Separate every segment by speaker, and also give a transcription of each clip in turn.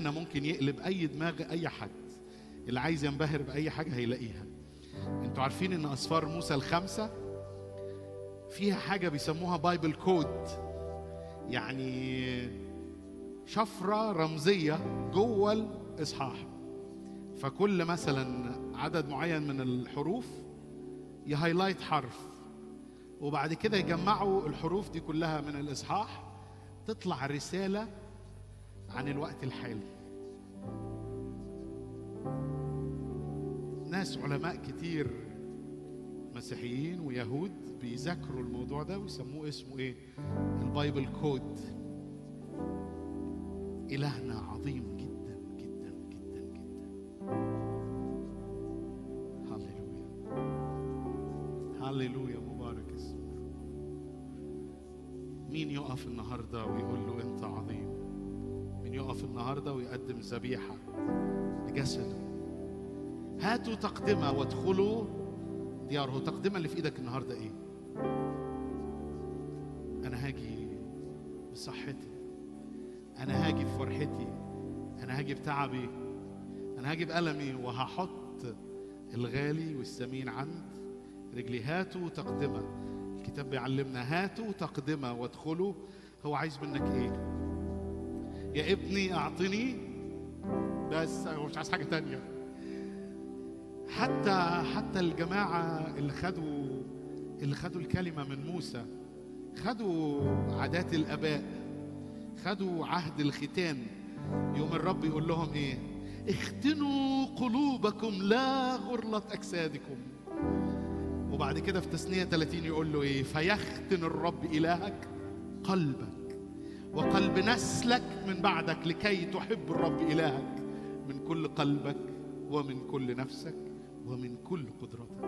Speaker 1: إلهنا ممكن يقلب أي دماغ أي حد اللي عايز ينبهر بأي حاجة هيلاقيها انتوا عارفين ان أسفار موسى الخمسة فيها حاجة بيسموها بايبل كود يعني شفرة رمزية جوه الإصحاح فكل مثلا عدد معين من الحروف يهايلايت حرف وبعد كده يجمعوا الحروف دي كلها من الإصحاح تطلع رسالة عن الوقت الحالي ناس علماء كتير مسيحيين ويهود بيذاكروا الموضوع ده ويسموه اسمه ايه البايبل كود إلهنا عظيم جدا جدا جدا جدا هللويا هللويا مبارك اسمه مين يقف النهارده ويقول له انت عظيم مين يقف النهارده ويقدم ذبيحه لجسده هاتوا تقدمه وادخلوا دياره تقدمه اللي في ايدك النهارده ايه انا هاجي بصحتي انا هاجي بفرحتي انا هاجي بتعبي انا هاجي بألمي وهحط الغالي والثمين عند رجلي هاتوا تقدمه الكتاب بيعلمنا هاتوا تقدمه وادخلوا هو عايز منك ايه يا ابني اعطني بس هو مش عايز حاجه تانية حتى حتى الجماعه اللي خدوا اللي خدوا الكلمه من موسى خدوا عادات الاباء خدوا عهد الختان يوم الرب يقول لهم ايه اختنوا قلوبكم لا غرلة أجسادكم وبعد كده في تثنية 30 يقول له ايه فيختن الرب إلهك قلبك وقلب نسلك من بعدك لكي تحب الرب إلهك من كل قلبك ومن كل نفسك ومن كل قدرتك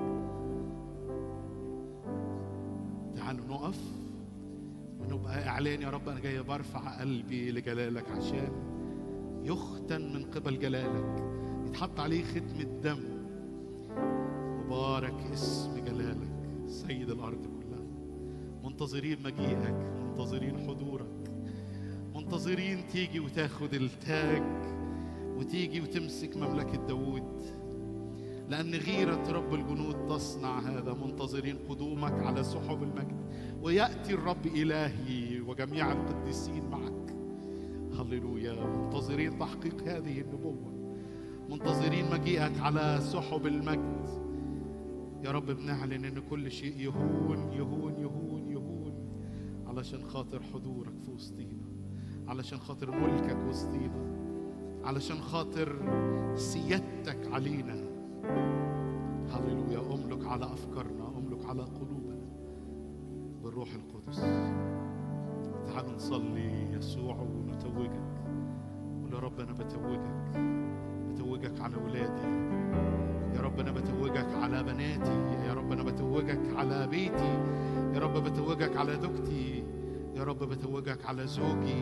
Speaker 1: تعالوا نقف ونبقى اعلان يا رب انا جاي برفع قلبي لجلالك عشان يختن من قبل جلالك يتحط عليه ختم الدم مبارك اسم جلالك سيد الارض كلها منتظرين مجيئك منتظرين حضورك منتظرين تيجي وتاخد التاج وتيجي وتمسك مملكة داوود لأن غيرة رب الجنود تصنع هذا منتظرين قدومك على سحب المجد ويأتي الرب إلهي وجميع القديسين معك هللويا منتظرين تحقيق هذه النبوة منتظرين مجيئك على سحب المجد يا رب بنعلن ان كل شيء يهون يهون يهون يهون علشان خاطر حضورك في وسطينا علشان خاطر ملكك وسطينا علشان خاطر سيادتك علينا هللويا املك على افكارنا املك على قلوبنا بالروح القدس تعالوا نصلي يسوع ونتوجك قول يا رب انا بتوجك بتوجك على ولادي يا رب انا بتوجك على بناتي يا رب انا بتوجك على بيتي يا رب بتوجك على زوجتي يا رب بتوجك على زوجي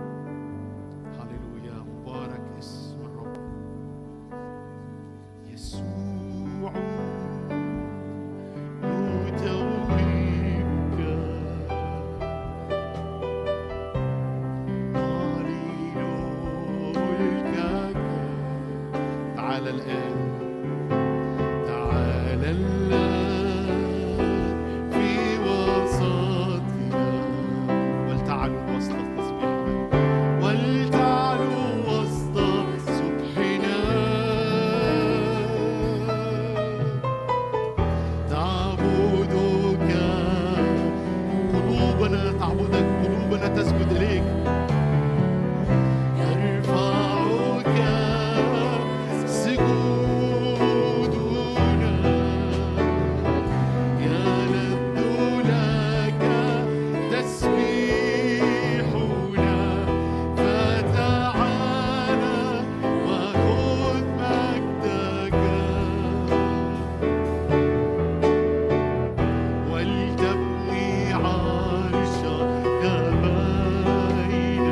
Speaker 1: هللويا مبارك اسم الرب يسوع نتوجك نعلن ملكك تعالى الآن تعالى الآن في وسطنا ولتعلوا وسط تسبيحنا ولتعلوا وسط سبحنا تعبدك قلوبنا تعبدك قلوبنا تسجد إليك يرفعك سجودنا يلذ لك تسبيحنا فتعالى وخذ مجدك ولتبني عرشك بيننا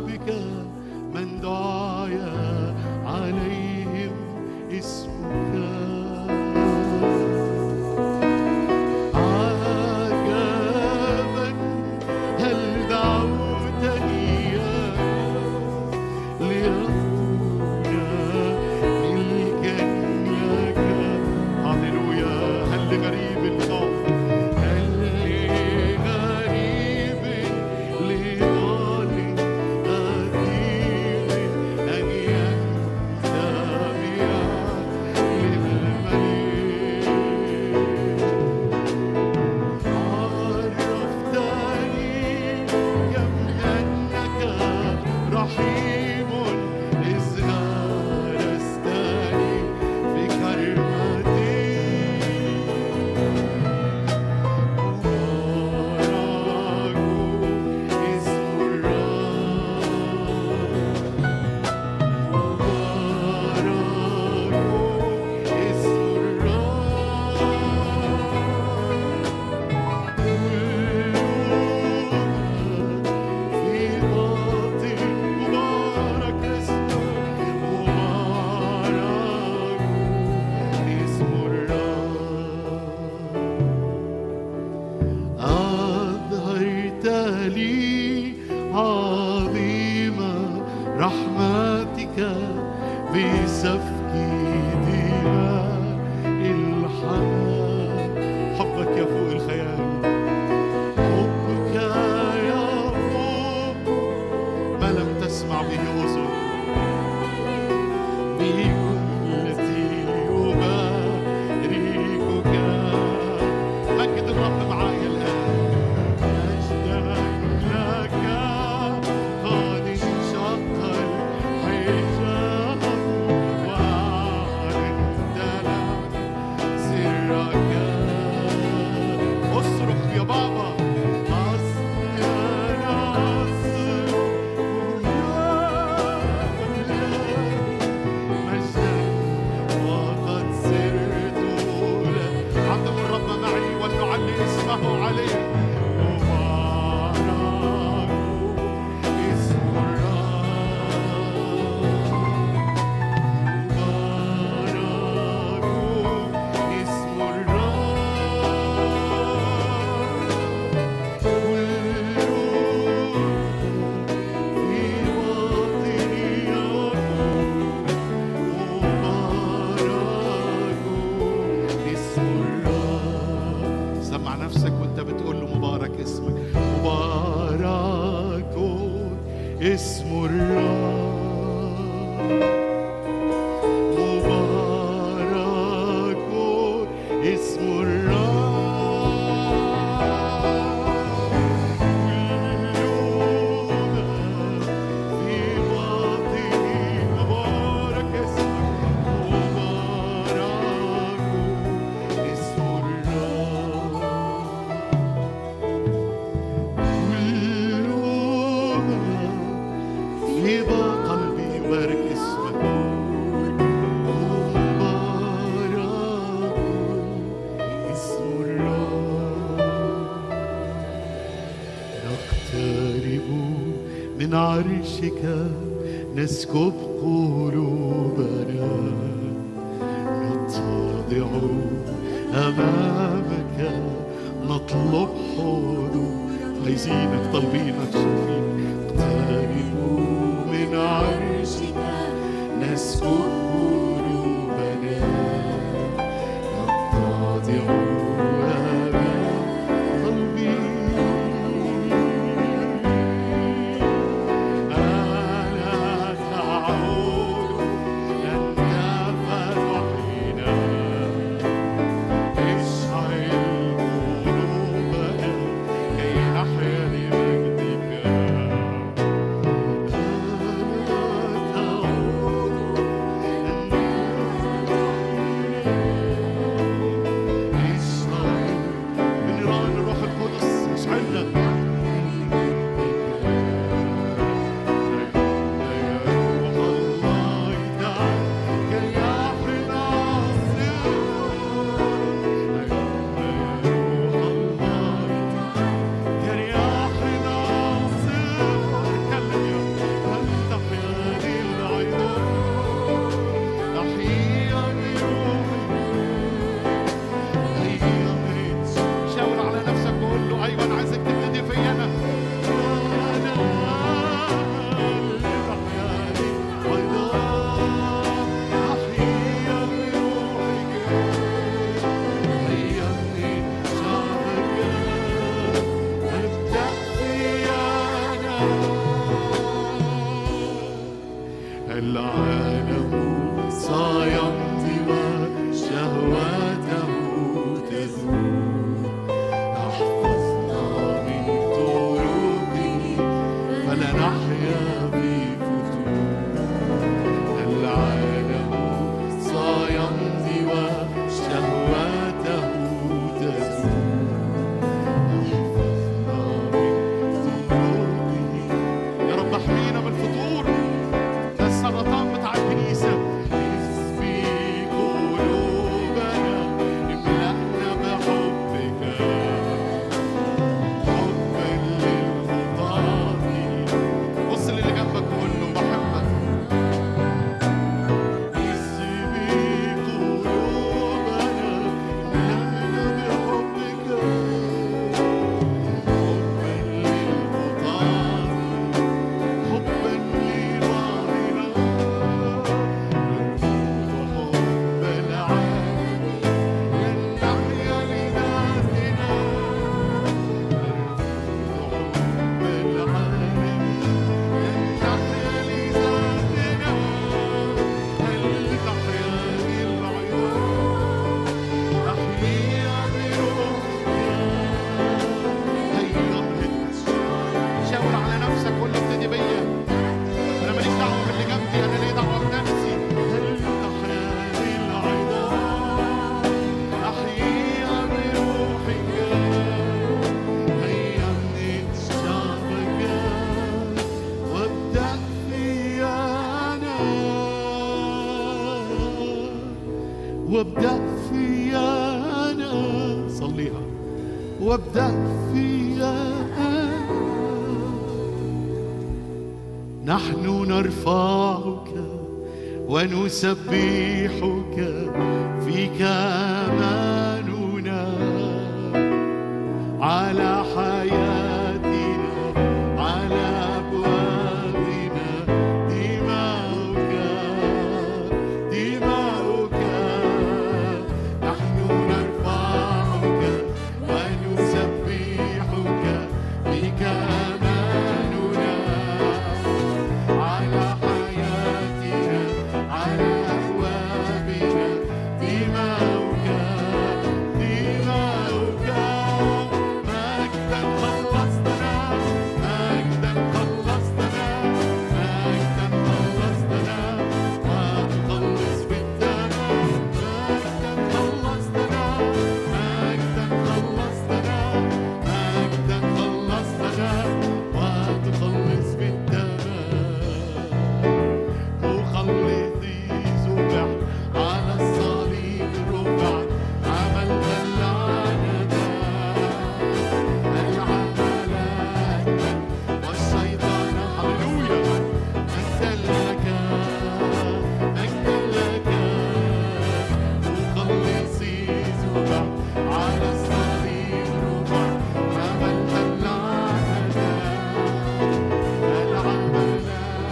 Speaker 1: بك من دعي عليهم اسمك عجبا هل دعوتني لأكون ملكا لك هللويا هل لغريب قام هل لغريب لضال أثير أن ينتمي للملك عرفتني كم أنك رحيم إذ غرستني بكرمتي مبارك اسم الرب مبارك اسم الرب في باطن مبارك اسمه مبارك اسم الرب أظهرت لي عظيم رحمتك بسفك دماء الحمام حبك يفوق الخيال حبك يفوق ما لم تسمع به أذن بجملتي أباركك مجد الرب معايا الآن مجدا لك قد انشق الحجاب وأعلنت لنا سرك اصرخ يا بابا أصل أنا أصرخ مجدا وقد سرت لك عظم الرب معي ولنعلي اسمه عليه مبارك اسم الرب مبارك اسم الرب كل في مبارك اسم الرب سمع نفسك وانت بتقول له مبارك اسمك مبارك اسم الرب مبارك اسم الرب في باطني مبارك اسمك مبارك اسم الرب كل في قلبي يبارك اسمك مبارك اسم الرب نقترب من عرشك نسكب قلوبنا نتضع أمامك نطلب حضور عايزينك طالبينك شايفين نقترب من عرشك نسكب قلوبنا نتضع أمام قلبي ألا تعود أنت فرحنا اشعل قلوبنا كي نحيا لمجدك العالم سيمضي وشهواته تزول احفظنا من طرقه فلا نحيا في فتور العالم سيمضي وشهواته تزول احفظنا من طرقه يا رب احمينا من الفطور ده السرطان بتاع الكنيسة اسبي قلوبنا املأنا بحبك حبا للخطاة بص للي جنبك قول له بحبك اسبي قلوبنا املأنا بحبك حبا للخطاة حبا لبعضنا وحب العالم لن نحيا لذاتنا وحب العالم لن نحيا لذاتنا هل تحيا العيون أحيا بروحك هيا شاور على نفسك قول له ابتدي بيا انا ماليش دعوه باللي جنبي انا ليه دعوه بنفسي هل تحيا العظام احيا بروحك هيا من شعبك وابدا فيا انا وابدا فيا انا صليها وابدا فيا انا نحن نرفعك ونسبحك فيك اماننا على حياتنا على ابوابنا دماؤك دماؤك نحن نرفعك ونسبحك فيك اماننا على حياتنا على أبوابنا دماؤك دماؤك مجدا خلصتنا مجدا خلصتنا مجدا خلصتنا وتخلص بالدم مجدا خلصتنا مجدا خلصتنا مجدا خلصتنا وتخلص بالدم مخلصي زبع على الصليب رفع عملت اللعنة العمل والشيطان هللويا مجدا لك مجدا لك مخلصي زبع على الصليب رفع عملت اللعنة العمل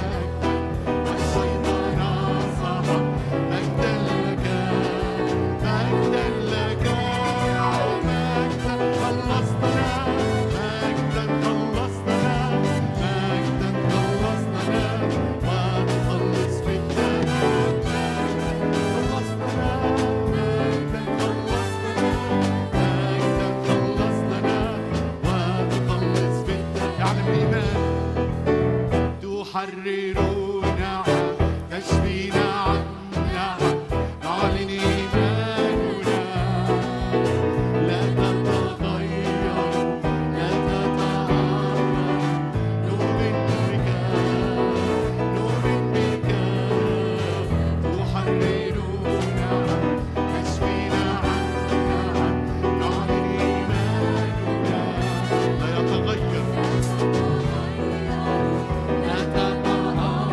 Speaker 1: والشيطان صبر مجدا لك مجدا لك مجدا خلصتنا مجدا خلصتنا مجدا خلصتنا وتخلص بالدم خلصتنا مجدا خلصتنا مجدا خلصتنا وتخلص بالدم يعني بإيمان تحررنا تشفينا عنا نعلن إيماننا لا تتغير لا تتعامل نؤمن بك نؤمن بك تحررنا تشفينا عنا نعلن إيماننا لا يتغير لا تتعامل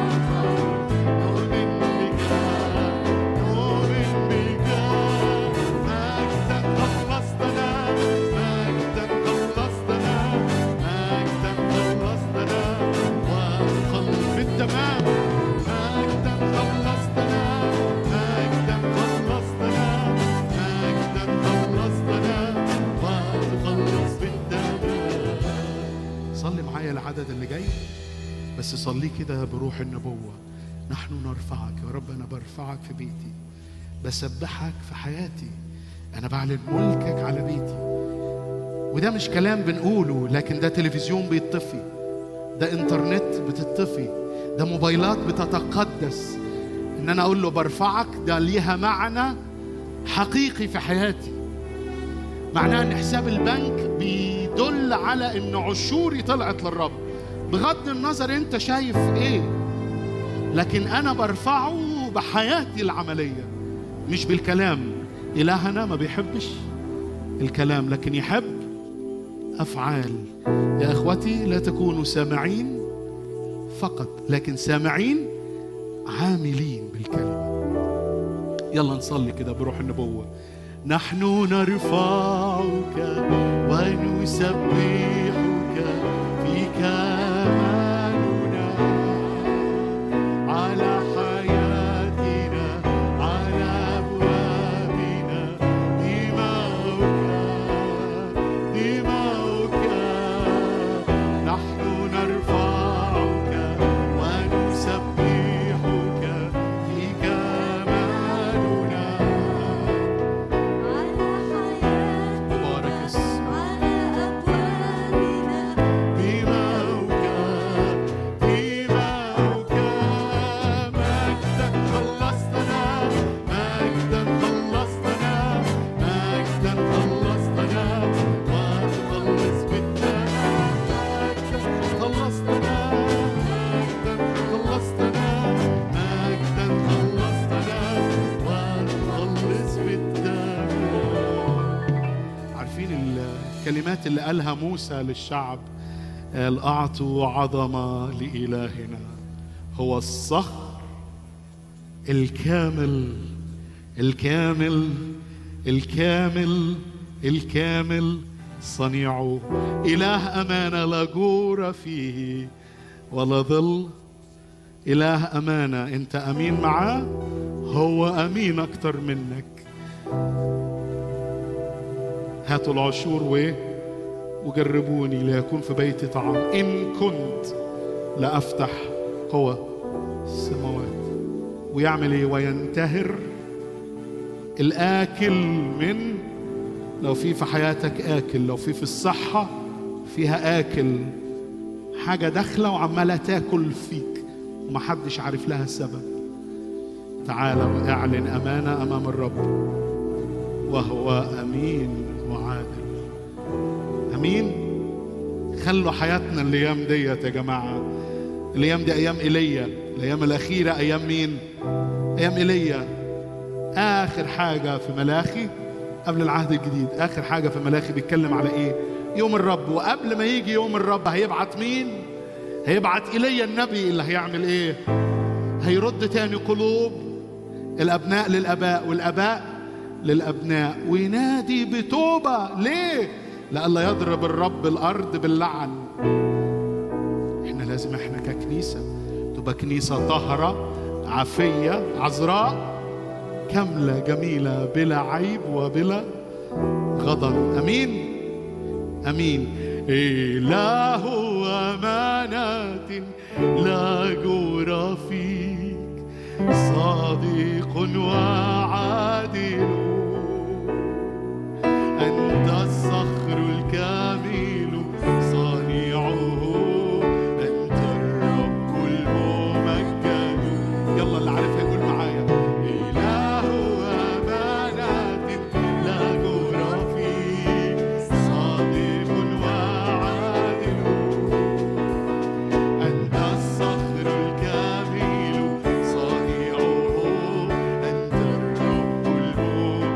Speaker 1: معايا العدد اللي جاي بس صلي كده بروح النبوة نحن نرفعك يا رب أنا برفعك في بيتي بسبحك في حياتي أنا بعلن ملكك على بيتي وده مش كلام بنقوله لكن ده تلفزيون بيطفي ده انترنت بتطفي ده موبايلات بتتقدس ان انا اقول له برفعك ده ليها معنى حقيقي في حياتي معناه ان حساب البنك بيدل على ان عشوري طلعت للرب بغض النظر انت شايف ايه لكن انا برفعه بحياتي العمليه مش بالكلام الهنا ما بيحبش الكلام لكن يحب افعال يا اخوتي لا تكونوا سامعين فقط لكن سامعين عاملين بالكلمه يلا نصلي كده بروح النبوه نحن نرفعك ونسبحك في كمالنا على حياتنا على أبوابنا دماؤك دماؤك نحن نرفعك ونسبحك في كمالنا مبارك اسمك دماؤك دماؤك مجدا خلصتنا مجدا خلصتنا مجدا خلصتنا وتخلص بالدم مجدا خلصتنا مجدا خلصتنا مجدا خلصتنا وتخلص بالدم عارفين الكلمات اللي قالها موسى للشعب قال أعطوا عظمة لإلهنا هو الصخر الكامل الكامل الكامل الكامل صنيعه إله أمانة لا جور فيه ولا ظل إله أمانة أنت أمين معاه هو أمين أكتر منك هاتوا العشور و وجربوني ليكون في بيتي طعام إن كنت لأفتح هو السماوات ويعمل إيه وينتهر الآكل من لو في في حياتك آكل لو في في الصحة فيها آكل حاجة داخلة وعمالة تاكل فيك ومحدش عارف لها السبب تعال واعلن أمانة أمام الرب وهو امين وعادل امين خلوا حياتنا الايام ديت يا جماعه الايام دي ايام ايليا الايام الاخيره ايام مين ايام ايليا اخر حاجه في ملاخي قبل العهد الجديد اخر حاجه في ملاخي بيتكلم على ايه يوم الرب وقبل ما يجي يوم الرب هيبعت مين هيبعت ايليا النبي اللي هيعمل ايه هيرد تاني قلوب الابناء للاباء والاباء للابناء وينادي بتوبه ليه لئلا يضرب الرب الارض باللعن احنا لازم احنا ككنيسه تبقى كنيسه طاهره عافيه عذراء كامله جميله بلا عيب وبلا غضب امين امين اله امانه لا جور فيك صادق وعادل أنت الصخر الكامل صانعه أنت الرب الممجد يلا اللي عارفها يقول معايا إله أمانة لا جور فيك صادق وعادل أنت الصخر الكامل صانعه أنت الرب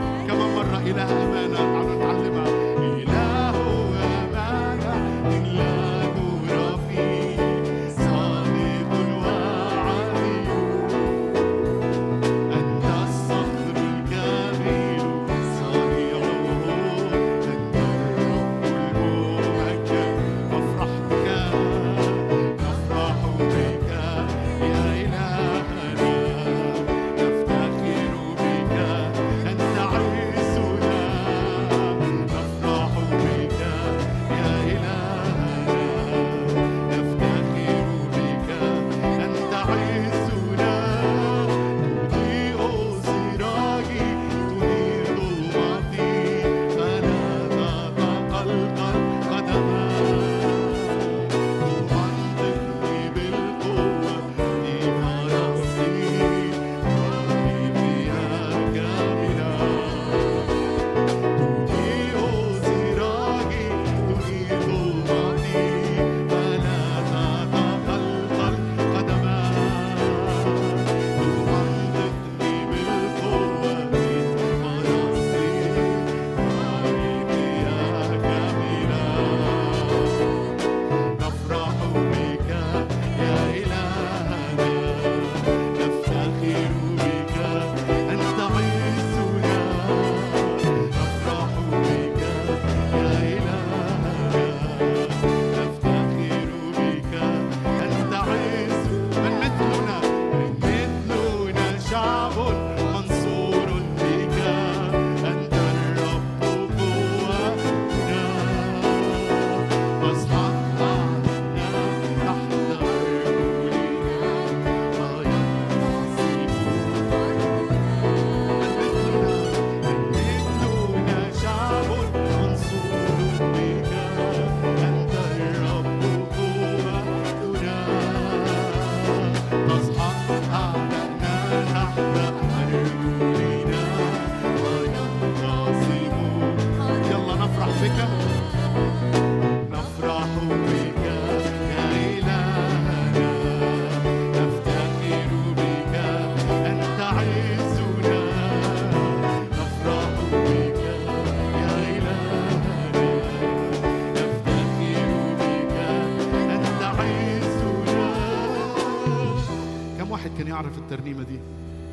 Speaker 1: يعرف الترنيمة دي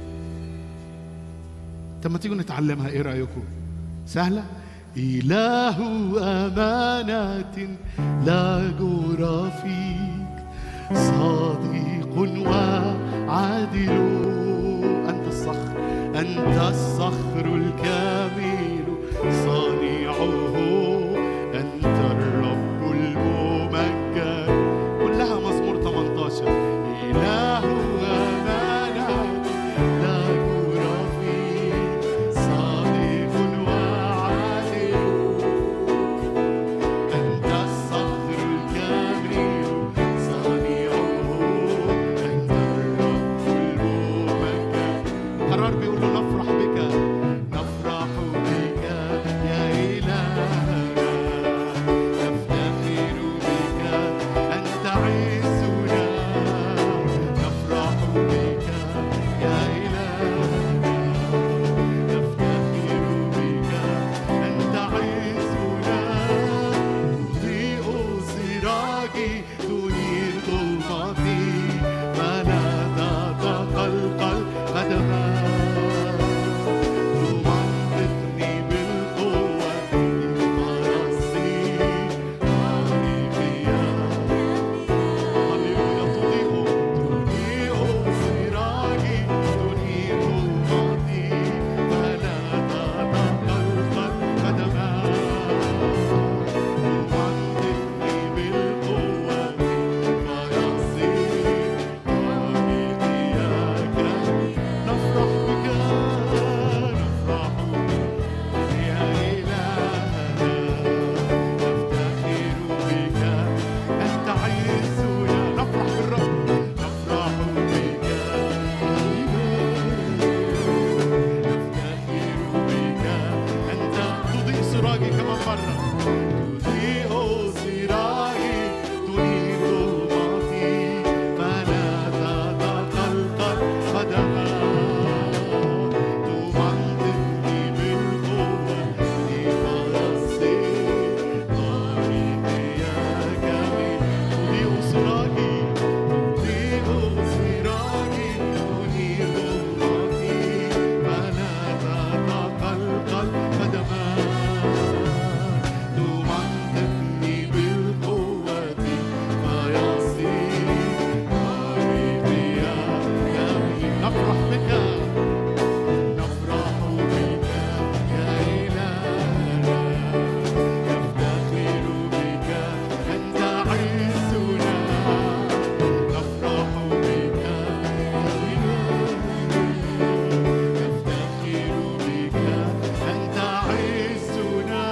Speaker 1: طب ما تيجوا نتعلمها ايه رأيكم سهلة إله أمانة لا جور فيك صديق وعادل أنت الصخر أنت الصخر الكامل صانعه أنت الرب الممجد كلها مزمور 18 إله أمانة لا جور فيك صادق وعادل أنت الصخر الكامل صانعه أنت الرب الممجد قرار بيقول له نفرح بك نفرح بك يا إلهنا نفتخر بك أنت عزنا نفرح بك يا إلهنا نفتخر بك أنت عزنا تضيء سراجي تنير ظلمتي فلا تتقلقل قدماي تمنطقني بالقوة فرسي هاليلويا هاليلويا تضيء تضيء سراجي تنير ظلمتي فلا تتقلقل قدماي تمنطقني بالقوة فرسي هاليلويا نفرح بك نفرح يا إلهنا نفتخر بك أنت عزنا نفرح بالرب نفرح بك نفتخر بك أنت تضيء سراجي كمان مرة تضيء سراجي تنير ظلمتي فلا تتقلقل قدماي تمنطقني بالقوة لفرسي طريقي يا جميل تضيء سراجي تضيء سراجي تنير ظلمتي فلا تتقلقل قدماي تمنطقني بالقوة فيصير طريقي يا جميل نفرح بك نفرح بك يا إلهنا نفتخر بك أنت عزنا نفرح بك يا إلهنا نفتخر بك أنت عزنا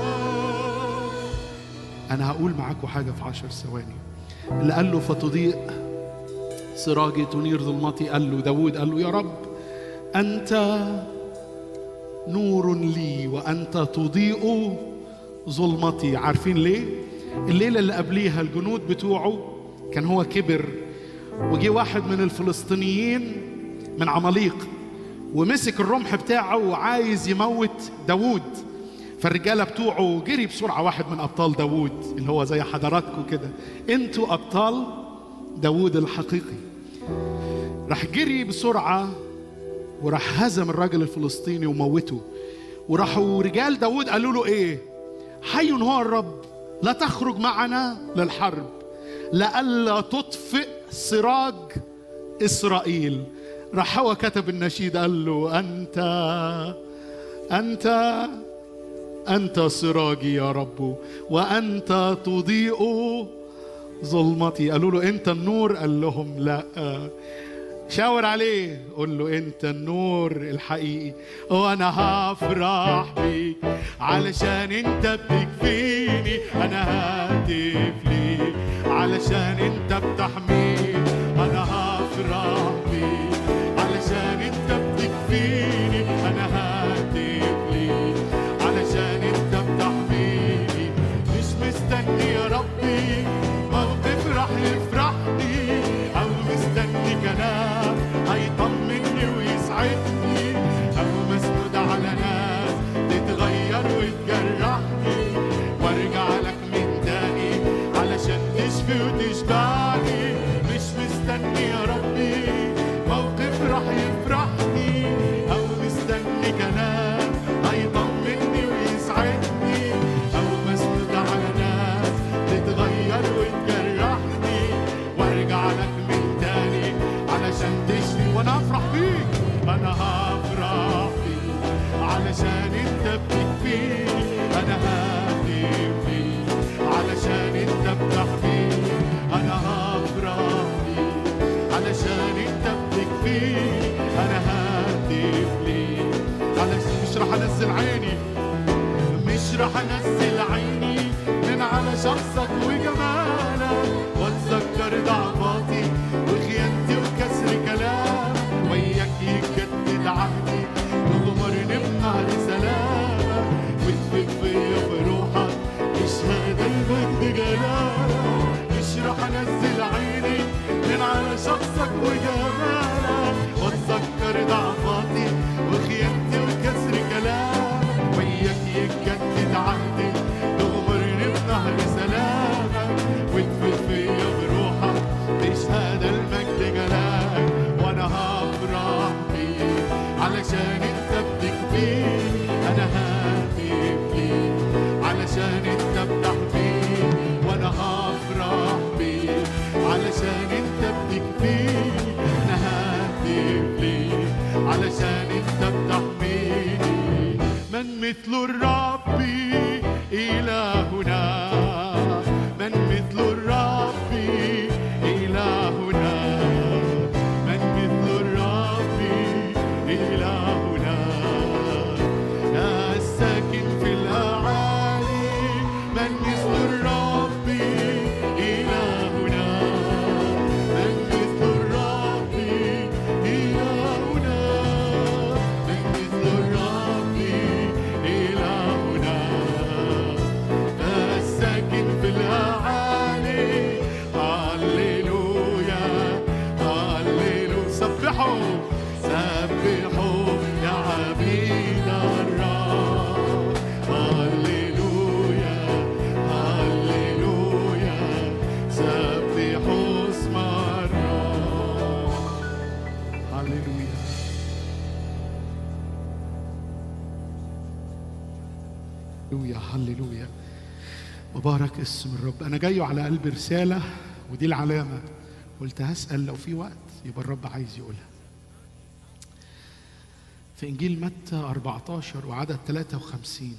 Speaker 1: أنا هقول معاكم حاجة في عشر ثواني اللي قال له فتضيء سراجي تنير ظلمتي قال له داود قال له يا رب أنت نور لي وأنت تضيء ظلمتي عارفين ليه؟ الليلة اللي قبليها الجنود بتوعه كان هو كبر وجي واحد من الفلسطينيين من عماليق ومسك الرمح بتاعه وعايز يموت داوود فالرجاله بتوعه جري بسرعه واحد من ابطال داوود اللي هو زي حضراتكم كده انتوا ابطال داوود الحقيقي راح جري بسرعه وراح هزم الراجل الفلسطيني وموته وراحوا رجال داوود قالوا له ايه حي هو الرب لا تخرج معنا للحرب لئلا تطفئ سراج اسرائيل راح هو كتب النشيد قال له انت انت انت سراجي يا رب وانت تضيء ظلمتي قالوا له انت النور قال لهم لا شاور عليه قول له انت النور الحقيقي وانا هفرح بيك علشان انت بتكفيني انا ههتف ليك علشان انت بتحميني انا هفرح بيك علشان انت بتكفيني انا ههتف ليك علشان انت بتحميني مش مستني يا ربي موقف راح يفرحني او مستني كلام هيطمني ويسعدني او مسنود على ناس تتغير وتجرحني وارجع لك من تاني علشان تشفي وتشبعني مش مستني يا ربي فرح يفرحني أو مستني كلام هيطمني ويسعدني أو مسنود على ناس تتغير وتجرحني وارجع لك من تاني علشان تشفي وانا افرح بيك انا هفرح بيك علشان انت بتكفيني انا ههتف بيك علشان انت بتحميني انا هفرح بيك علشان انت بتكفيني انا ههتف ليك علشان مش راح انزل عيني مش راح انزل عيني من على شخصك وجمالك واتذكر ضعفاتي وخيانتي وكسر كلام وياك يجدد عهدي تغمرني بنهر سلامك وتفك فيا بروحك اشهد المجد جلالك مش راح انزل عيني من على شخصك وجمالك واتذكر ضعفاتي وخيانتي وكسر كلامك وياك يتجدد عهدي تغمرني بنهر سلامك وتفيد فيا بروحك تشهد المجد جلالك وانا هفرح بيك علشان انت بتكفيني انا ههتف ليك علشان انت بتحميني وانا هفرح بيك علشان انت بتكفيني انا ههتف ليك علشان انت بتحميني من مثل الرب إلهنا من مثل الرب إلهنا من مثل الرب إلهنا الساكن في الأعالي من مثل الرب إلهنا من مثل الرب إلهنا من مثل الرب إلهنا الساكن في الأعالي هللويا هللويا سبحوا سبحوا يا عبيد الرب هللويا هللويا سبحوا اسم الرب هللويا هللويا هللويا مبارك اسم الرب انا جاي على قلبي رساله ودي العلامه قلت هسال لو في وقت يبقى الرب عايز يقولها في انجيل متى 14 وعدد 53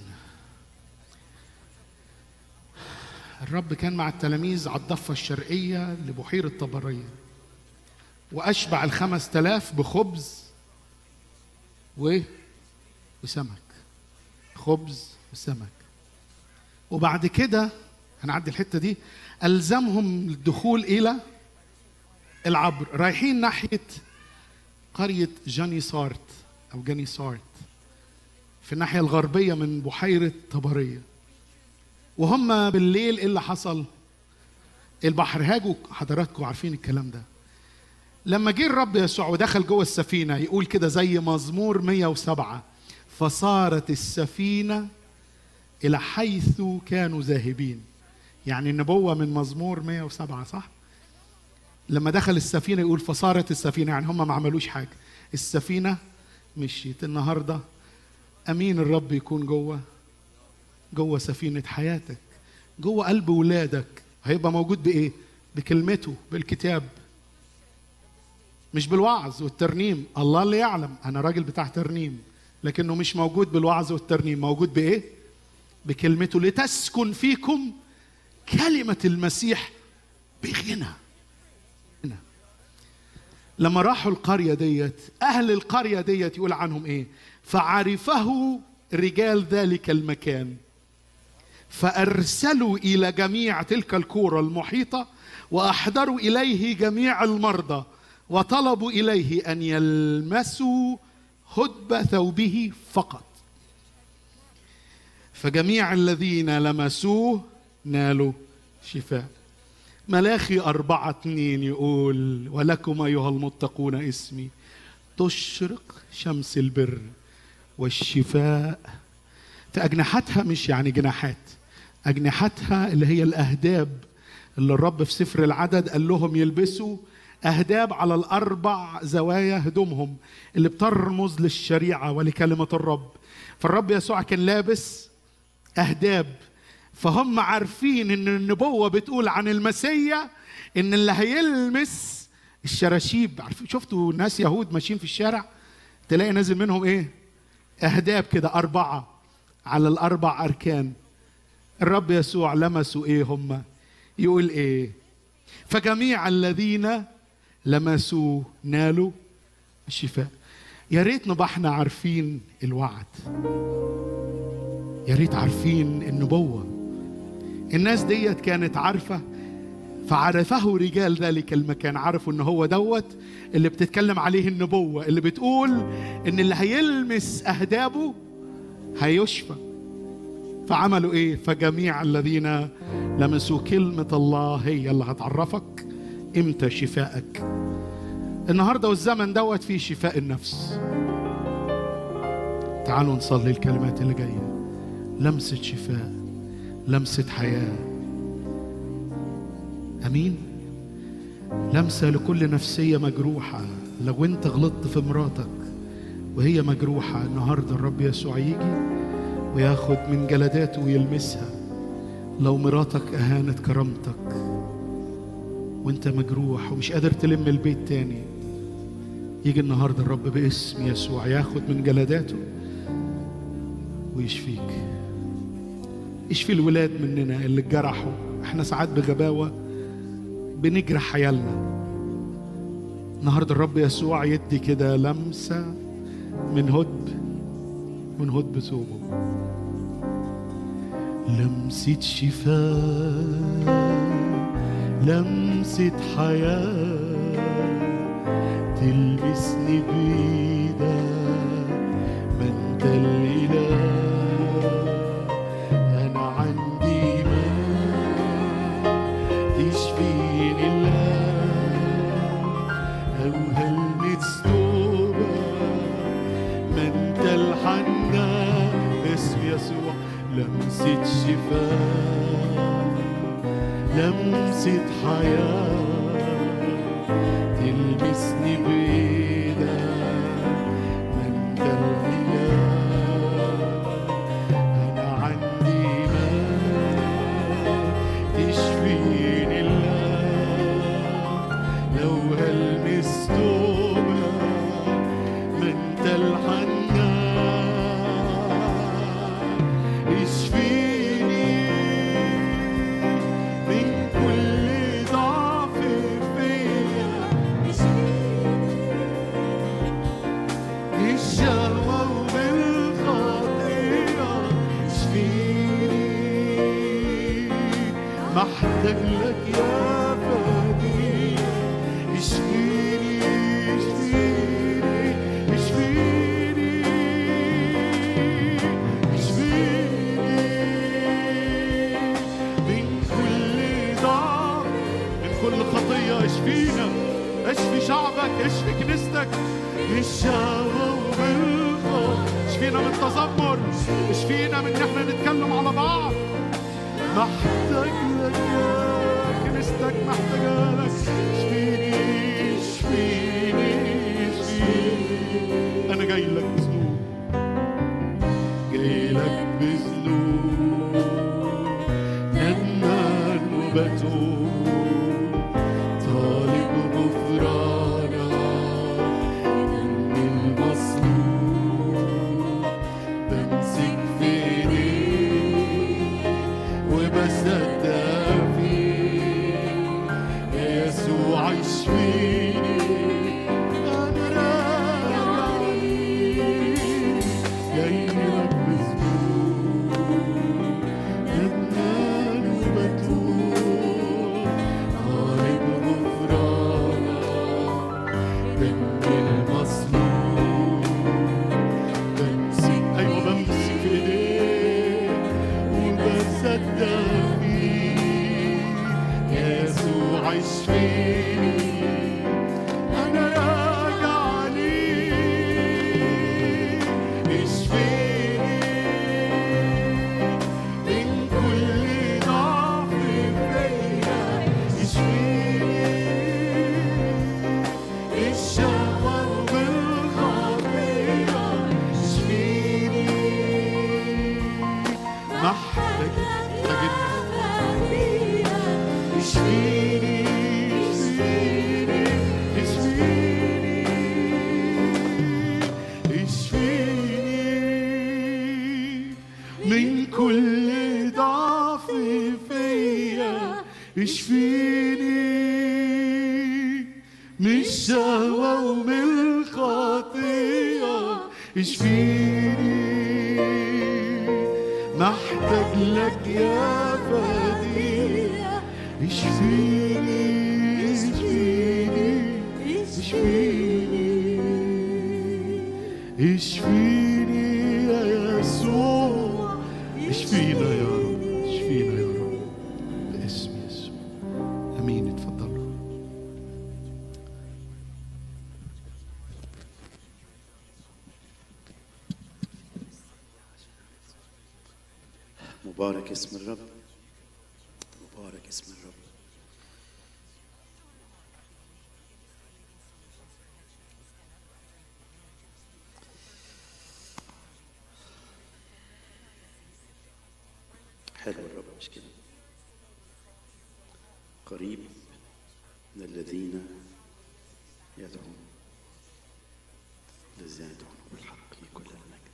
Speaker 1: الرب كان مع التلاميذ على الضفه الشرقيه لبحيره طبريه واشبع الخمس تلاف بخبز و وسمك خبز وسمك وبعد كده هنعدي الحته دي الزمهم الدخول الى العبر رايحين ناحيه قريه جاني سارت او جاني سارت في الناحيه الغربيه من بحيره طبريه وهم بالليل ايه اللي حصل البحر هاجوا حضراتكم عارفين الكلام ده لما جه الرب يسوع ودخل جوه السفينه يقول كده زي مزمور 107 فصارت السفينه الى حيث كانوا ذاهبين يعني النبوه من مزمور 107 صح لما دخل السفينه يقول فصارت السفينه يعني هم ما عملوش حاجه السفينه مشيت النهارده امين الرب يكون جوه جوه سفينه حياتك جوه قلب ولادك هيبقى موجود بايه بكلمته بالكتاب مش بالوعظ والترنيم الله اللي يعلم انا راجل بتاع ترنيم لكنه مش موجود بالوعظ والترنيم موجود بايه بكلمته لتسكن فيكم كلمه المسيح بغنى هنا. لما راحوا القريه ديت اهل القريه ديت يقول عنهم ايه فعرفه رجال ذلك المكان فارسلوا الى جميع تلك الكوره المحيطه واحضروا اليه جميع المرضى وطلبوا اليه ان يلمسوا هدب ثوبه فقط فجميع الذين لمسوه نالوا شفاء ملاخي أربعة اتنين يقول ولكم أيها المتقون اسمي تشرق شمس البر والشفاء في أجنحتها مش يعني جناحات أجنحتها اللي هي الأهداب اللي الرب في سفر العدد قال لهم يلبسوا أهداب على الأربع زوايا هدومهم اللي بترمز للشريعة ولكلمة الرب فالرب يسوع كان لابس أهداب فهم عارفين إن النبوة بتقول عن المسيا إن اللي هيلمس الشراشيب عارفين شفتوا ناس يهود ماشيين في الشارع تلاقي نازل منهم إيه أهداب كده أربعة على الأربع أركان الرب يسوع لمسوا إيه هم يقول إيه فجميع الذين لمسوه نالوا الشفاء يا ريت نبقى احنا عارفين الوعد يا ريت عارفين النبوة الناس ديت كانت عارفة فعرفه رجال ذلك المكان عرفوا ان هو دوت اللي بتتكلم عليه النبوة اللي بتقول ان اللي هيلمس اهدابه هيشفى فعملوا ايه فجميع الذين لمسوا كلمة الله هي اللي هتعرفك امتى شفائك النهارده والزمن دوت فيه شفاء النفس تعالوا نصلي الكلمات اللي جايه لمسه شفاء لمسه حياه امين لمسه لكل نفسيه مجروحه لو انت غلطت في مراتك وهي مجروحه النهارده الرب يسوع يجي وياخد من جلداته ويلمسها لو مراتك اهانت كرامتك وانت مجروح ومش قادر تلم البيت تاني يجي النهارده الرب باسم يسوع ياخد من جلداته ويشفيك يشفي الولاد مننا اللي اتجرحوا احنا ساعات بغباوه بنجرح عيالنا النهارده الرب يسوع يدي كده لمسه من هد من هد بثوبه لمسة شفاء لمسة حياة تلمسني بإيدك ما انت الإله أنا عندي ما تشفيني الله أو هلمس توبة ما انت الحنان باسم يسوع لمسة شفاء لمسة حياة تلمسني بإيدك ما انت الإله أنا عندي ما تشفيني الله لو هلمس توبة ما انت الحنان اشفيني من كل ضعف فيا الشهوة وبالخطيئة اشفيني محتاج لك يا فادي اشفيني اشفيني اشفيني اشفيني من كل ضعف من كل خطية اشفينا اشفي شعبك اشفي كنيستك بالشهوة وبالخوف اشفينا من التذمر اشفينا من ان احنا نتكلم على بعض محتاج لك يا كنيستك محتاجة لك اشفيني اشفيني اشفيني انا جاي لك بذنوب جاي لك بذنوب ندمان وبتوب طالب غفرانك من المصلوب بمسك في ايديك وبصدق فيك يا يسوع اشفيني انا راجع ليك جاي لك بذنوب ندمان وبتوب طالب غفرانك دم المصلوب بمسك ايوه بمسك في ايديك وبصدق فيك يا يسوع اشفيني انا راجع ليك اشفيني من كل ضعف فيا اشفيني من الشهوة ومن الخطية اشفيني محتاج لك يا فدي اشفيني اشفيني اشفيني اشفيني يا يسوع اشفينا يا رب اشفينا يا رب باسم يسوع امين اتفضلوا
Speaker 2: مبارك اسم الرب مبارك اسم الرب حلو الرب مش كده قريب من الذين يدعون الذين يدعون بالحق كل المجد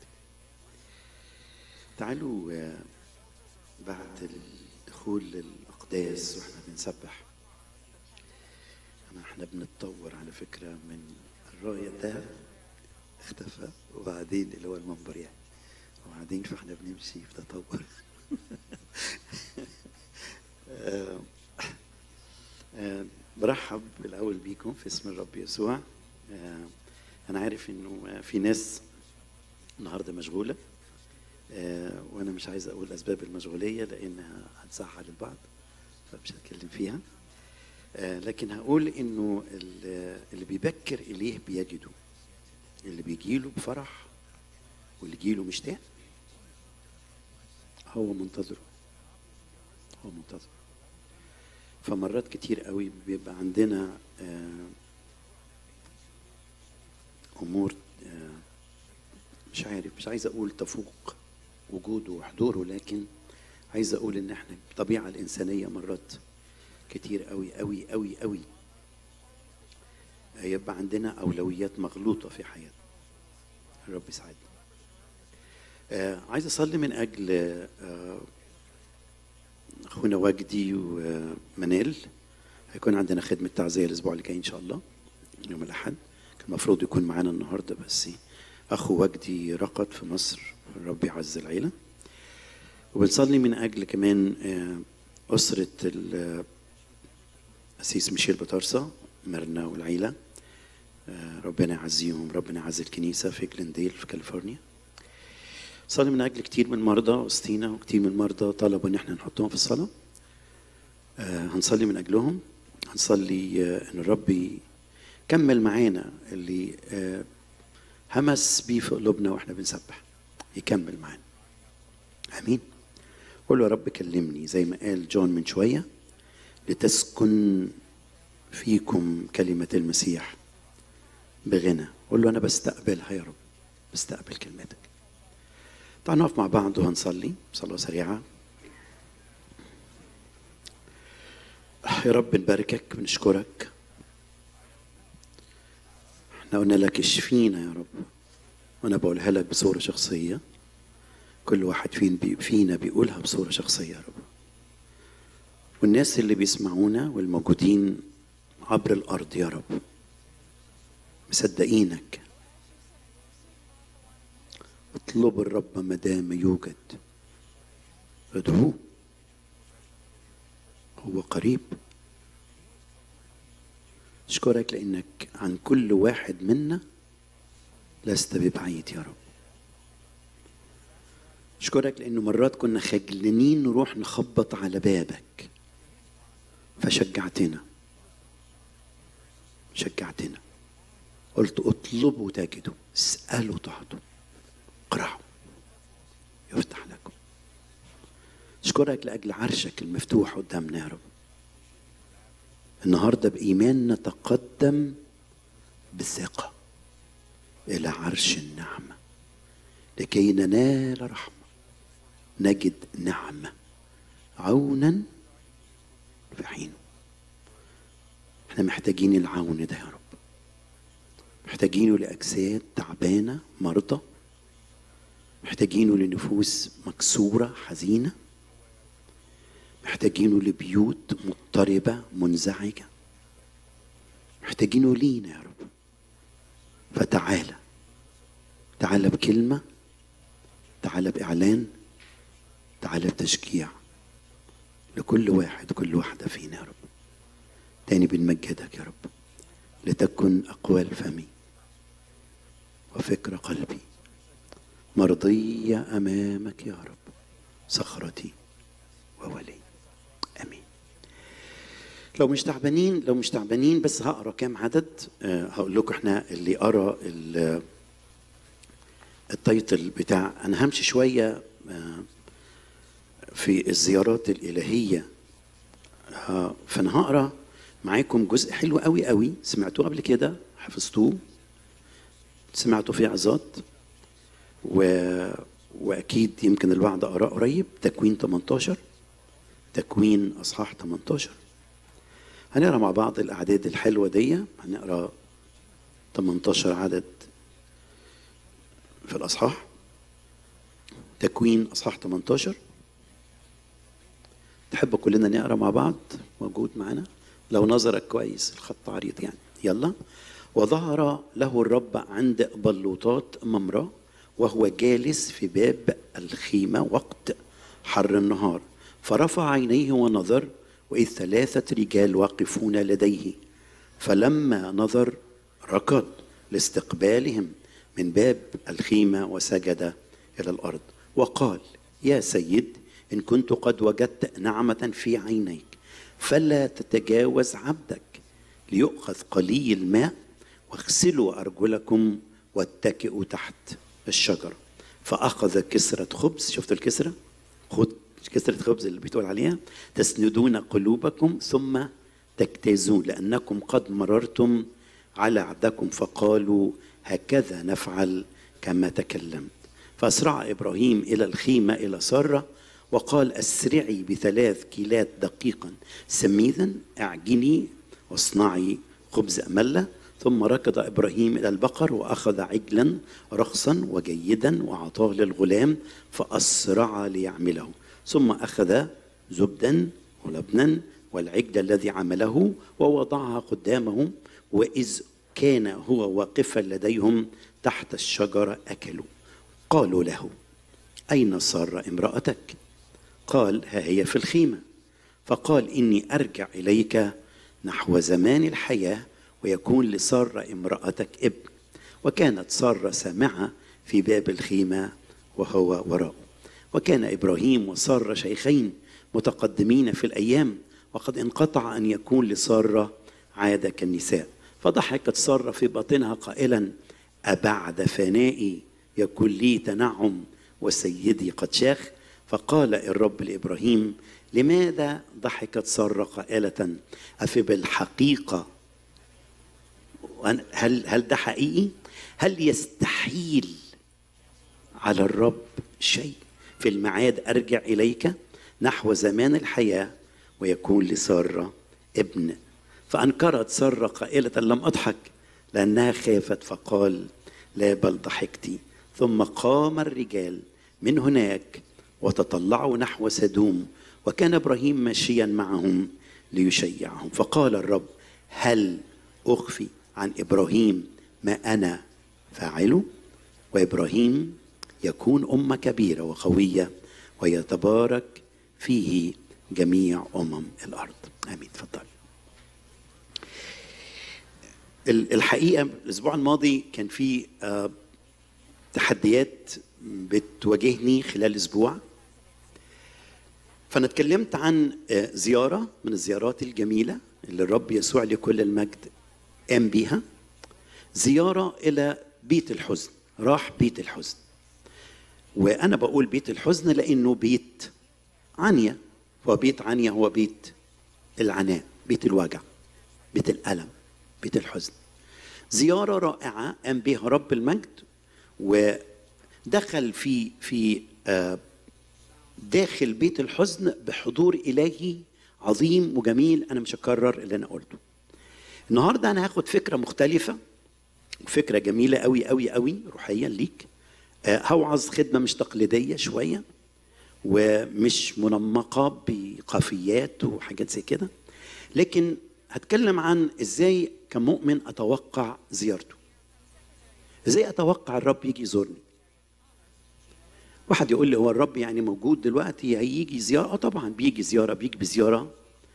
Speaker 2: تعالوا آه، بعد الدخول للأقداس واحنا بنسبح أنا احنا بنتطور على فكرة من الراية ده اختفى وبعدين اللي هو المنبر يعني وبعدين فاحنا بنمشي في تطور آه، آه، برحب بالأول بيكم في اسم الرب يسوع آه، أنا عارف إنه آه، في ناس النهارده مشغولة آه، وأنا مش عايز أقول أسباب المشغولية لأنها هتزعل البعض فمش هتكلم فيها آه، لكن هقول إنه ال- اللي بيبكر إليه بيجده اللي بيجيله بفرح واللي يجيله مشتاق هو منتظره هو منتظر فمرات كتير قوي بيبقى عندنا آه، امور آه، مش عارف مش عايز اقول تفوق وجوده وحضوره لكن عايز اقول ان احنا الطبيعه الانسانيه مرات كتير قوي قوي قوي قوي يبقى عندنا اولويات مغلوطه في حياتنا الرب يساعدنا آه عايز اصلي من اجل آه اخونا وجدي ومنال هيكون عندنا خدمه تعزيه الاسبوع اللي جاي ان شاء الله يوم الاحد كان المفروض يكون معانا النهارده بس اخو وجدي رقد في مصر الرب يعز العيله وبنصلي من اجل كمان آه، اسره ال- القسيس ميشيل بطارسه مرنا والعيله آه، ربنا يعزيهم ربنا يعزي الكنيسه في جلنديل في كاليفورنيا صلي من اجل كتير من المرضى وسطينا وكتير من المرضى طلبوا ان احنا نحطهم في الصلاه آه، هنصلي من اجلهم هنصلي آه، ان الرب يكمل معانا اللي آه، همس بيه في قلوبنا واحنا بنسبح يكمل معانا امين قول له يا رب كلمني زي ما قال جون من شويه لتسكن فيكم كلمه المسيح بغنى قول له انا بستقبلها يا رب بستقبل كلمتك تعالوا نقف مع بعض وهنصلي صلاة سريعة يا رب نباركك بنشكرك احنا قلنا لك اشفينا يا رب وانا بقولها لك بصورة شخصية كل واحد فين بي فينا بيقولها بصورة شخصية يا رب والناس اللي بيسمعونا والموجودين عبر الأرض يا رب مصدقينك اطلبوا الرب ما دام يوجد ادعوه هو قريب اشكرك لانك عن كل واحد منا لست ببعيد يا رب اشكرك لانه مرات كنا خجلانين نروح نخبط على بابك فشجعتنا شجعتنا قلت اطلبوا تجدوا اسالوا تعطوا اقرأوا يفتح لكم اشكرك لاجل عرشك المفتوح قدامنا يا رب النهارده بايمان نتقدم بثقه الى عرش النعمه لكي ننال رحمه نجد نعمه عونا في حينه احنا محتاجين العون ده يا رب محتاجينه لاجساد تعبانه مرضى محتاجينه لنفوس مكسورة حزينة محتاجينه لبيوت مضطربة منزعجة محتاجينه لينا يا رب فتعالى تعالى بكلمة تعالى بإعلان تعالى بتشجيع لكل واحد كل واحدة فينا يا رب تاني بنمجدك يا رب لتكن أقوال فمي وفكر قلبي مرضية أمامك يا رب صخرتي وولي امين لو مش تعبانين لو مش تعبانين بس هقرا كام عدد آه، هقول لكم احنا اللي قرا ال- التايتل بتاع انا همشي شويه آه، في الزيارات الالهيه آه، فانا هقرا معاكم جزء حلو قوي قوي سمعتوه قبل كده حفظتوه سمعتوا فيه عظات و... واكيد يمكن البعض قراه قريب تكوين 18 تكوين اصحاح 18 هنقرا مع بعض الاعداد الحلوه دي هنقرا 18 عدد في الاصحاح تكوين اصحاح 18 تحب كلنا نقرا مع بعض موجود معنا لو نظرك كويس الخط عريض يعني يلا وظهر له الرب عند بلوطات ممرة وهو جالس في باب الخيمة وقت حر النهار فرفع عينيه ونظر وإذ ثلاثة رجال واقفون لديه فلما نظر ركض لاستقبالهم من باب الخيمة وسجد إلى الأرض وقال يا سيد إن كنت قد وجدت نعمة في عينيك فلا تتجاوز عبدك ليؤخذ قليل ماء واغسلوا أرجلكم واتكئوا تحت الشجرة فأخذ كسرة خبز شفت الكسرة خد كسرة خبز اللي بتقول عليها تسندون قلوبكم ثم تجتازون لأنكم قد مررتم على عبدكم فقالوا هكذا نفعل كما تكلمت فأسرع إبراهيم إلى الخيمة إلى سارة وقال أسرعي بثلاث كيلات دقيقا سميدا أعجني واصنعي خبز أملة ثم ركض إبراهيم إلى البقر وأخذ عجلا رخصا وجيدا وأعطاه للغلام فأسرع ليعمله ثم أخذ زبدا ولبنا والعجل الذي عمله ووضعها قدامهم وإذ كان هو واقفا لديهم تحت الشجرة أكلوا قالوا له أين سارة امرأتك؟ قال ها هي في الخيمة فقال إني أرجع إليك نحو زمان الحياة ويكون لسارة امرأتك ابن وكانت سارة سامعة في باب الخيمة وهو وراءه وكان إبراهيم وسارة شيخين متقدمين في الأيام وقد انقطع أن يكون لسارة عادة كالنساء فضحكت سارة في باطنها قائلا أبعد فنائي يكون لي تنعم وسيدي قد شاخ فقال الرب لإبراهيم لماذا ضحكت سارة قائلة أفي بالحقيقة هل هل ده حقيقي؟ هل يستحيل على الرب شيء في الميعاد أرجع إليك نحو زمان الحياة ويكون لسارة ابن فأنكرت سارة قائلة لم أضحك لأنها خافت فقال لا بل ضحكتي ثم قام الرجال من هناك وتطلعوا نحو سدوم وكان ابراهيم ماشيا معهم ليشيعهم فقال الرب هل اخفي عن ابراهيم ما انا فاعله وابراهيم يكون امه كبيره وقويه ويتبارك فيه جميع امم الارض امين تفضل الحقيقه الاسبوع الماضي كان في آه تحديات بتواجهني خلال اسبوع فانا اتكلمت عن زياره من الزيارات الجميله اللي الرب يسوع لكل المجد قام بيها زياره الى بيت الحزن راح بيت الحزن وانا بقول بيت الحزن لانه بيت عنيا وبيت عنيا هو بيت العناء بيت الوجع بيت الالم بيت الحزن زياره رائعه قام بها رب المجد ودخل في في داخل بيت الحزن بحضور الهي عظيم وجميل انا مش هكرر اللي انا قلته النهارده انا هاخد فكره مختلفه فكره جميله قوي قوي قوي روحيا ليك هوعظ خدمه مش تقليديه شويه ومش منمقه بقافيات وحاجات زي كده لكن هتكلم عن ازاي كمؤمن اتوقع زيارته ازاي اتوقع الرب يجي يزورني واحد يقول لي هو الرب يعني موجود دلوقتي هيجي زياره اه طبعا بيجي زياره بيجي بزياره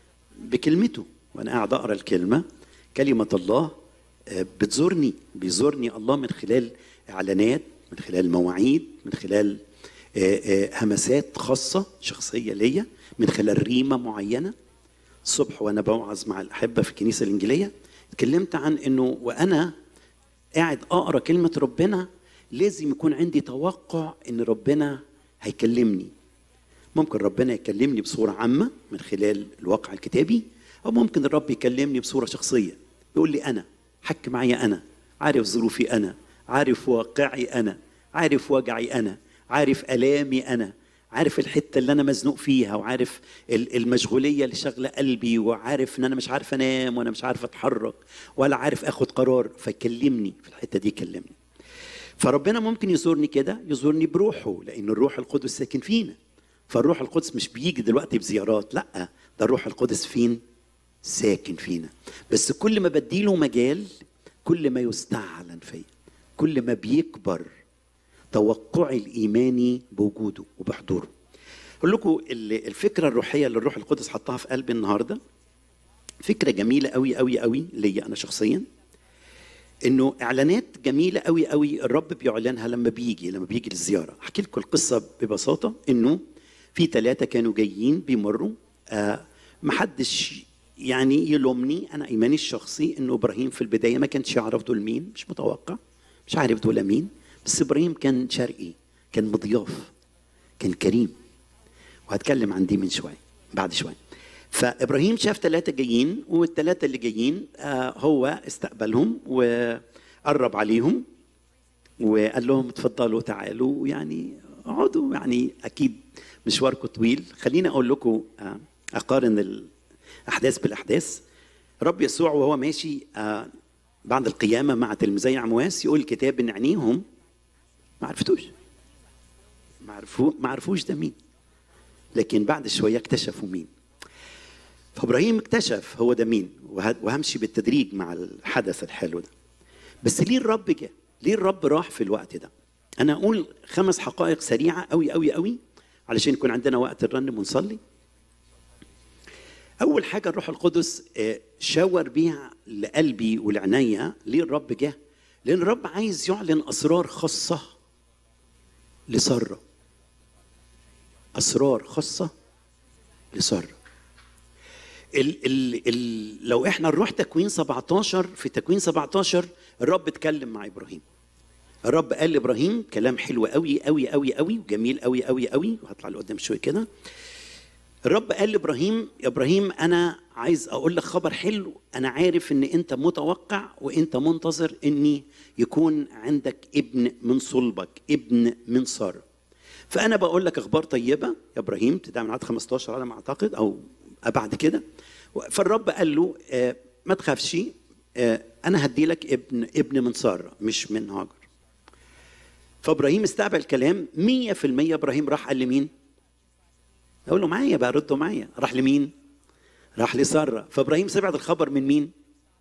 Speaker 2: بكلمته وانا قاعد اقرا الكلمه كلمه الله آه، بتزورني بيزورني الله من خلال اعلانات من خلال مواعيد من خلال آه، آه، همسات خاصه شخصيه ليا من خلال ريمه معينه الصبح وانا بوعظ مع الاحبه في الكنيسه الانجيليه اتكلمت عن انه وانا قاعد اقرا كلمه ربنا لازم يكون عندي توقع ان ربنا هيكلمني ممكن ربنا يكلمني بصوره عامه من خلال الواقع الكتابي او ممكن الرب يكلمني بصوره شخصيه يقول لي انا حك معايا انا عارف ظروفي انا عارف واقعي انا عارف وجعي انا عارف الامي انا عارف الحته اللي انا مزنوق فيها وعارف ال- المشغوليه اللي شاغله قلبي وعارف ان انا مش عارف انام وانا مش عارف اتحرك ولا عارف اخد قرار فكلمني في الحته دي كلمني فربنا ممكن يزورني كده يزورني بروحه لان الروح القدس ساكن فينا فالروح القدس مش بيجي دلوقتي بزيارات لا ده الروح القدس فين ساكن فينا بس كل ما بديله مجال كل ما يستعلن فيا كل ما بيكبر توقعي الايماني بوجوده وبحضوره اقول لكم ال- الفكره الروحيه اللي الروح القدس حطها في قلبي النهارده فكره جميله قوي قوي قوي ليا انا شخصيا انه اعلانات جميله قوي قوي الرب بيعلنها لما بيجي لما بيجي للزياره احكي لكم القصه ببساطه انه في ثلاثه كانوا جايين بيمروا آه محدش يعني يلومني انا ايماني الشخصي انه ابراهيم في البدايه ما كانش يعرف دول مين مش متوقع مش عارف دول مين بس ابراهيم كان شرقي كان مضياف كان كريم وهتكلم عن دي من شويه بعد شويه فابراهيم شاف ثلاثه جايين والثلاثه اللي جايين آه هو استقبلهم وقرب عليهم وقال لهم اتفضلوا تعالوا يعني اقعدوا يعني اكيد مشواركم طويل خليني اقول لكم آه اقارن الاحداث بالاحداث رب يسوع وهو ماشي آه بعد القيامه مع تلميذي عمواس يقول الكتاب ان عينيهم ما عرفتوش ما عرفو ما عرفوش ده مين لكن بعد شويه اكتشفوا مين فابراهيم اكتشف هو ده مين وه- وهمشي بالتدريج مع الحدث الحلو ده بس ليه الرب جه ليه الرب راح في الوقت ده انا اقول خمس حقائق سريعه قوي قوي قوي علشان يكون عندنا وقت نرنم ونصلي اول حاجه الروح القدس آه، شاور بيها لقلبي ولعنيا ليه الرب جه لان الرب عايز يعلن اسرار خاصه لساره اسرار خاصه لساره ال ال ال لو احنا نروح تكوين 17 في تكوين 17 الرب اتكلم مع ابراهيم الرب قال لابراهيم كلام حلو قوي قوي قوي قوي وجميل قوي قوي قوي وهطلع لقدام شويه كده الرب قال لابراهيم يا ابراهيم انا عايز اقول لك خبر حلو انا عارف ان انت متوقع وانت منتظر اني يكون عندك ابن من صلبك ابن من ساره فانا بقول لك اخبار طيبه يا ابراهيم تبدا من عدد 15 على ما اعتقد او بعد كده فالرب قال له آه، ما تخافش آه، انا هدي لك ابن ابن من ساره مش من هاجر فابراهيم استقبل الكلام 100% ابراهيم راح قال لمين؟ اقول له معايا بقى ردوا معايا راح لمين؟ راح لساره فابراهيم سمع الخبر من مين؟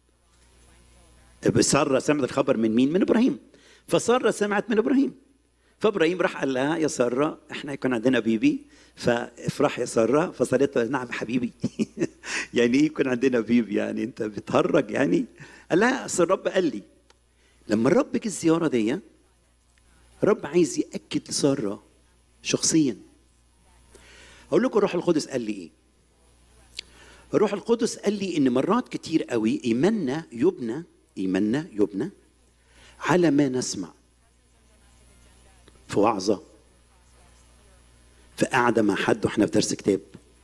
Speaker 2: ساره سمعت الخبر من مين؟ من ابراهيم فساره سمعت من ابراهيم فابراهيم راح قال لها يا ساره احنا يكون عندنا بيبي فافرح يا ساره فصارت له نعم حبيبي يعني ايه يكون عندنا بيبي يعني انت بتهرج يعني قال لها اصل الرب قال لي لما الرب جه الزياره دي الرب عايز ياكد لساره شخصيا اقول لكم الروح القدس قال لي ايه الروح القدس قال لي ان مرات كتير قوي ايماننا يبنى ايماننا يبنى على ما نسمع في وعظه في قعده مع حد واحنا في درس كتاب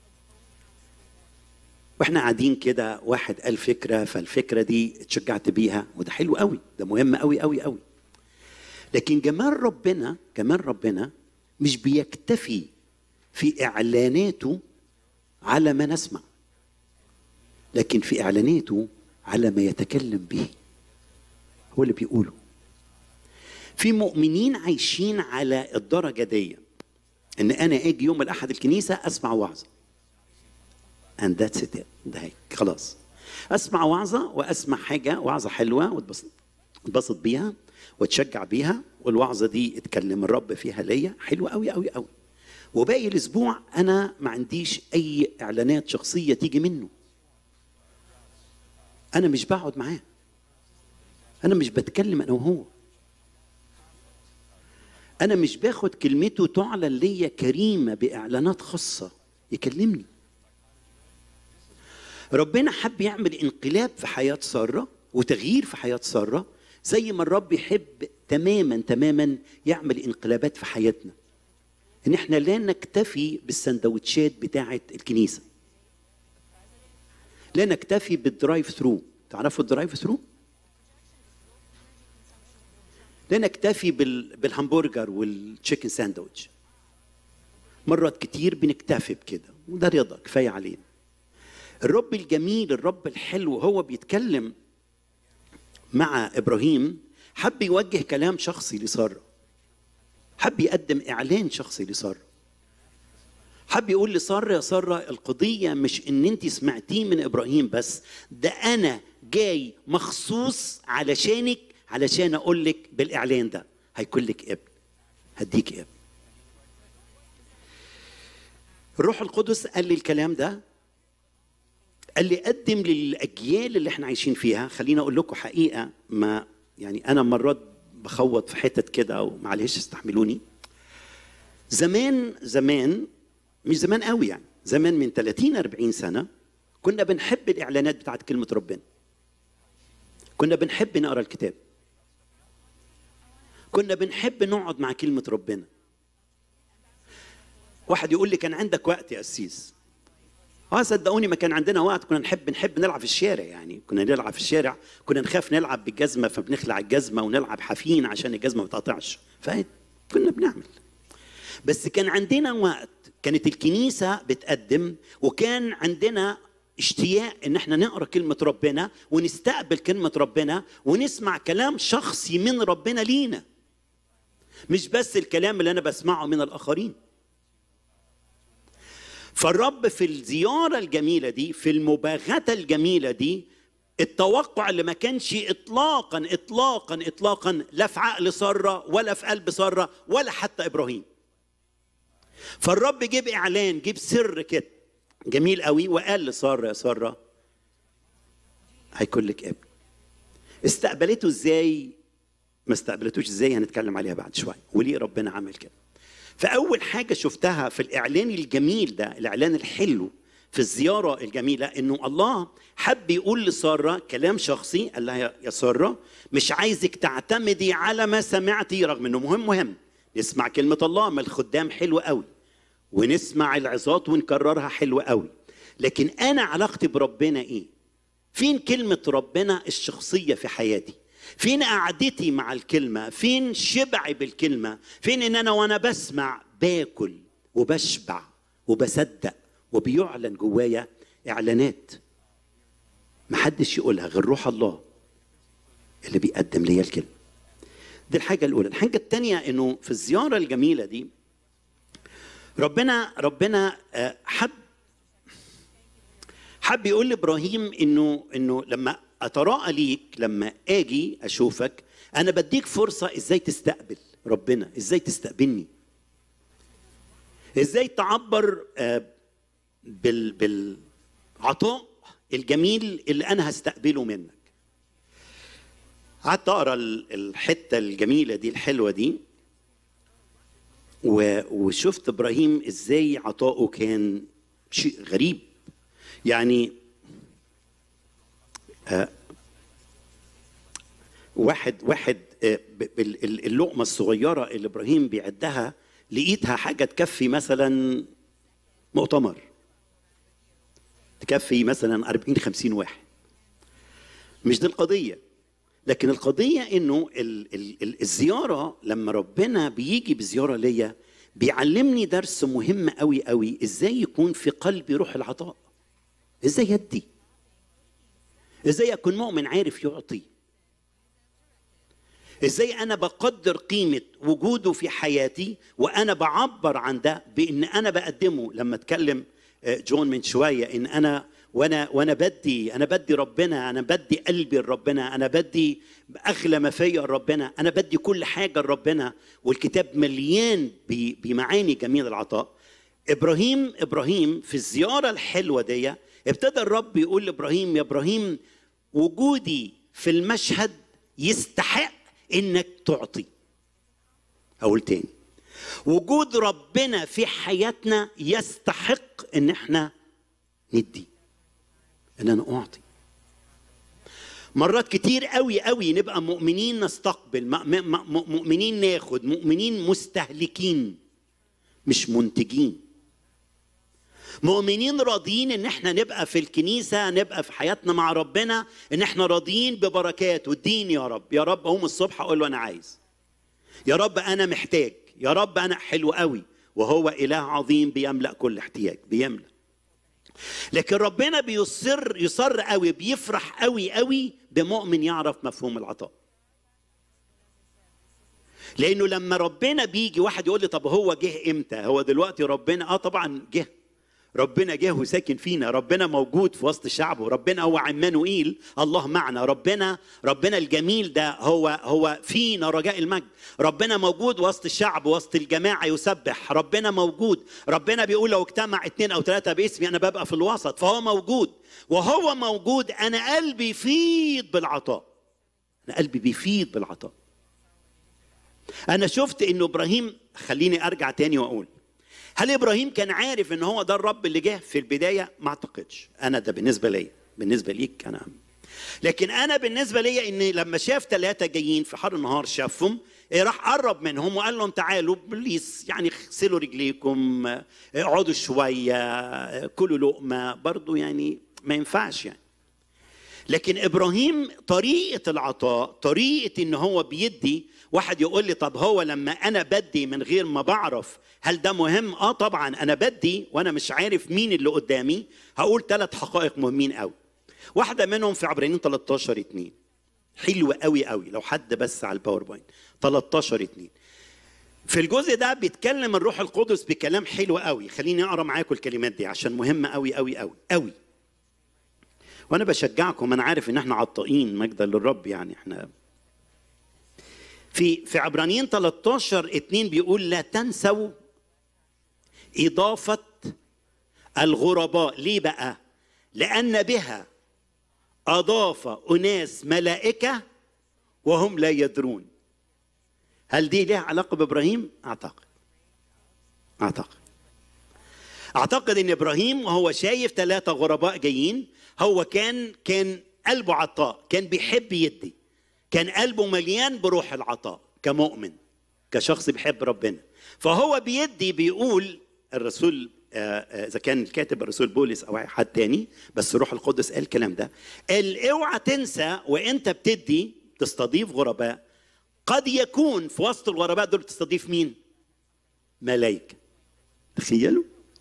Speaker 2: واحنا قاعدين كده واحد قال فكره فالفكره دي اتشجعت بيها وده حلو قوي ده مهم قوي قوي قوي لكن جمال ربنا جمال ربنا مش بيكتفي في اعلاناته على ما نسمع لكن في اعلاناته على ما يتكلم به هو اللي بيقوله في مؤمنين عايشين على الدرجه دي ان انا اجي يوم الاحد الكنيسه اسمع وعظه and that's it ده هيك خلاص اسمع وعظه واسمع حاجه وعظه حلوه واتبسط اتبسط بيها واتشجع بيها والوعظه دي اتكلم الرب فيها ليا حلوه قوي قوي قوي وباقي الاسبوع انا ما عنديش اي اعلانات شخصيه تيجي منه انا مش بقعد معاه انا مش بتكلم انا وهو انا مش باخد كلمته تعلن ليا كريمه باعلانات خاصه يكلمني ربنا حب يعمل انقلاب في حياه ساره وتغيير في حياه ساره زي ما الرب يحب تماما تماما يعمل انقلابات في حياتنا ان احنا لا نكتفي بالسندوتشات بتاعه الكنيسه لا نكتفي بالدرايف ثرو تعرفوا الدرايف ثرو لا نكتفي بال... بالهمبرجر والتشيكن ساندويتش مرات كتير بنكتفي بكده وده رضا كفايه علينا الرب الجميل الرب الحلو هو بيتكلم مع ابراهيم حب يوجه كلام شخصي لساره حب يقدم اعلان شخصي لساره حب يقول لساره يا ساره القضيه مش ان انت سمعتيه من ابراهيم بس ده انا جاي مخصوص علشانك علشان اقول لك بالاعلان ده هيكون لك ابن هديك ابن الروح القدس قال لي الكلام ده قال لي قدم للاجيال اللي احنا عايشين فيها خليني اقول لكم حقيقه ما يعني انا مرات بخوض في حتت كده ومعلش استحملوني زمان زمان مش زمان قوي يعني زمان من 30 40 سنه كنا بنحب الاعلانات بتاعت كلمه ربنا كنا بنحب نقرا الكتاب كنا بنحب نقعد مع كلمه ربنا واحد يقول لي كان عندك وقت يا قسيس اه صدقوني ما كان عندنا وقت كنا نحب نحب نلعب في الشارع يعني كنا نلعب في الشارع كنا نخاف نلعب بالجزمه فبنخلع الجزمه ونلعب حافين عشان الجزمه ما تقطعش فكنا بنعمل بس كان عندنا وقت كانت الكنيسه بتقدم وكان عندنا اشتياق ان احنا نقرا كلمه ربنا ونستقبل كلمه ربنا ونسمع كلام شخصي من ربنا لينا مش بس الكلام اللي انا بسمعه من الاخرين فالرب في الزيارة الجميلة دي في المباغتة الجميلة دي التوقع اللي ما كانش إطلاقا إطلاقا إطلاقا لا في عقل سارة ولا في قلب سارة ولا حتى إبراهيم فالرب جيب إعلان جيب سر كده جميل قوي وقال لسارة يا سارة هيكون لك ابن استقبلته ازاي ما استقبلتوش ازاي هنتكلم عليها بعد شويه وليه ربنا عمل كده فأول حاجة شفتها في الإعلان الجميل ده الإعلان الحلو في الزيارة الجميلة إنه الله حب يقول لسارة كلام شخصي قال لها يا سارة مش عايزك تعتمدي على ما سمعتي رغم إنه مهم مهم نسمع كلمة الله من الخدام حلو قوي ونسمع العظات ونكررها حلو قوي لكن أنا علاقتي بربنا إيه؟ فين كلمة ربنا الشخصية في حياتي؟ فين قعدتي مع الكلمة فين شبعي بالكلمة فين ان انا وانا بسمع باكل وبشبع وبصدق وبيعلن جوايا اعلانات محدش يقولها غير روح الله اللي بيقدم ليا الكلمة دي الحاجة الأولى الحاجة الثانية إنه في الزيارة الجميلة دي ربنا ربنا حب حب يقول لإبراهيم إنه إنه لما اتراءى ليك لما اجي اشوفك انا بديك فرصه ازاي تستقبل ربنا ازاي تستقبلني ازاي تعبر بال بالعطاء الجميل اللي انا هستقبله منك قعدت اقرا الحته الجميله دي الحلوه دي وشفت ابراهيم ازاي عطاؤه كان شيء غريب يعني آه واحد واحد آه اللقمه الصغيره اللي ابراهيم بيعدها لقيتها حاجه تكفي مثلا مؤتمر تكفي مثلا 40 50 واحد مش دي القضيه لكن القضيه انه ال ال ال الزياره لما ربنا بيجي بزياره ليا بيعلمني درس مهم قوي قوي ازاي يكون في قلبي روح العطاء ازاي يدي ازاي اكون مؤمن عارف يعطي ازاي انا بقدر قيمه وجوده في حياتي وانا بعبر عن ده بان انا بقدمه لما اتكلم جون من شويه ان انا وانا وانا بدي انا بدي ربنا انا بدي قلبي لربنا انا بدي اغلى ما فيا لربنا انا بدي كل حاجه لربنا والكتاب مليان ب- بمعاني جميل العطاء ابراهيم ابراهيم في الزياره الحلوه دي ابتدى الرب يقول لابراهيم يا ابراهيم وجودي في المشهد يستحق انك تعطي اقول تاني وجود ربنا في حياتنا يستحق ان احنا ندي ان انا اعطي مرات كتير قوي قوي نبقى مؤمنين نستقبل م- م- م- مؤمنين ناخد مؤمنين مستهلكين مش منتجين مؤمنين راضيين ان احنا نبقى في الكنيسه نبقى في حياتنا مع ربنا ان احنا راضيين ببركات ودين يا رب يا رب اقوم الصبح اقول له انا عايز يا رب انا محتاج يا رب انا حلو قوي وهو اله عظيم بيملا كل احتياج بيملا لكن ربنا بيصر يصر قوي بيفرح قوي قوي بمؤمن يعرف مفهوم العطاء لانه لما ربنا بيجي واحد يقول لي طب هو جه امتى هو دلوقتي ربنا اه طبعا جه ربنا جه وساكن فينا ربنا موجود في وسط شعبه ربنا هو عمانوئيل الله معنا ربنا ربنا الجميل ده هو هو فينا رجاء المجد ربنا موجود وسط الشعب وسط الجماعة يسبح ربنا موجود ربنا بيقول لو اجتمع اتنين او ثلاثة باسمي انا ببقى في الوسط فهو موجود وهو موجود انا قلبي يفيض بالعطاء انا قلبي بيفيض بالعطاء انا شفت انه ابراهيم خليني ارجع تاني واقول هل ابراهيم كان عارف ان هو ده الرب اللي جه في البدايه ما اعتقدش انا ده بالنسبه ليا بالنسبه ليك انا لكن انا بالنسبه ليا ان لما شاف ثلاثه جايين في حر النهار شافهم إيه، راح قرب منهم وقال لهم تعالوا بليز يعني اغسلوا رجليكم آه، اقعدوا شويه آه، كلوا لقمه برضو يعني ما ينفعش يعني لكن ابراهيم طريقه العطاء طريقه ان هو بيدي واحد يقول لي طب هو لما انا بدي من غير ما بعرف هل ده مهم اه طبعا انا بدي وانا مش عارف مين اللي قدامي هقول ثلاث حقائق مهمين قوي واحده منهم في عبرانيين 13 2 حلوه قوي قوي لو حد بس على الباوربوينت 13 2 في الجزء ده بيتكلم الروح القدس بكلام حلو قوي خليني اقرا معاكم الكلمات دي عشان مهمه قوي قوي قوي قوي وانا بشجعكم انا عارف ان احنا عطائين مجدا للرب يعني احنا في في عبرانيين 13 2 بيقول لا تنسوا اضافه الغرباء ليه بقى لان بها اضاف اناس ملائكه وهم لا يدرون هل دي لها علاقه بابراهيم اعتقد اعتقد اعتقد ان ابراهيم وهو شايف ثلاثه غرباء جايين هو كان كان قلبه عطاء كان بيحب يدي كان قلبه مليان بروح العطاء كمؤمن كشخص بيحب ربنا فهو بيدي بيقول الرسول آه، آه، اذا كان الكاتب الرسول بولس او أي حد تاني بس الروح القدس قال الكلام ده قال اوعى تنسى وانت بتدي تستضيف غرباء قد يكون في وسط الغرباء دول تستضيف مين ملائكه تخيلوا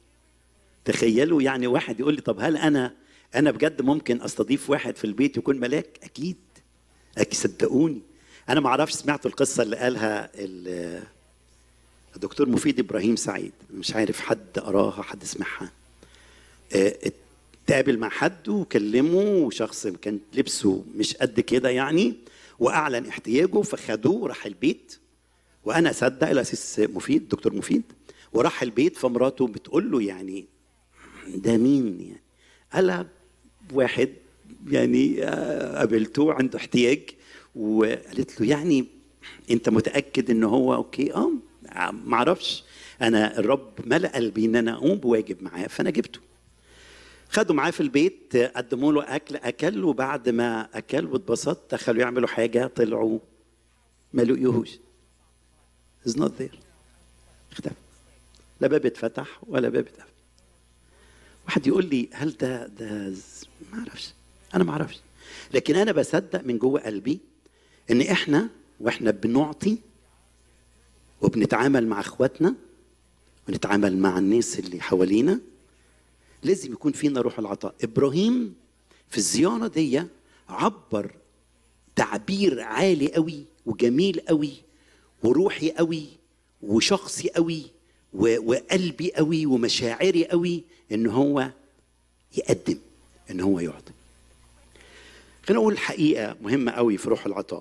Speaker 2: تخيلوا يعني واحد يقول لي طب هل انا انا بجد ممكن استضيف واحد في البيت يكون ملاك اكيد اكيد صدقوني انا ما اعرفش سمعتوا القصه اللي قالها ال- الدكتور مفيد ابراهيم سعيد مش عارف حد قراها حد سمعها آه، اتقابل مع حد وكلمه وشخص كان لبسه مش قد كده يعني واعلن احتياجه فخدوه وراح البيت وانا صدق الاسيس مفيد دكتور مفيد وراح البيت فمراته بتقول له يعني ده مين يعني قال واحد يعني آه، قابلته عنده احتياج وقالت له يعني انت متاكد ان هو اوكي اه ما اعرفش انا الرب ملا قلبي ان انا اقوم بواجب معاه فانا جبته خدوا معاه في البيت قدموا له اكل اكل وبعد ما اكل واتبسط دخلوا يعملوا حاجه طلعوا ما لقيوهوش is not there اختفى لا باب اتفتح ولا باب اتقفل واحد يقول لي هل ده ده ز- ما اعرفش انا ما اعرفش لكن انا بصدق من جوه قلبي ان احنا واحنا بنعطي وبنتعامل مع اخواتنا ونتعامل مع الناس اللي حوالينا لازم يكون فينا روح العطاء ابراهيم في الزياره دي عبر تعبير عالي قوي وجميل قوي وروحي قوي وشخصي قوي و- وقلبي قوي ومشاعري قوي ان هو يقدم ان هو يعطي خلينا اقول حقيقه مهمه قوي في روح العطاء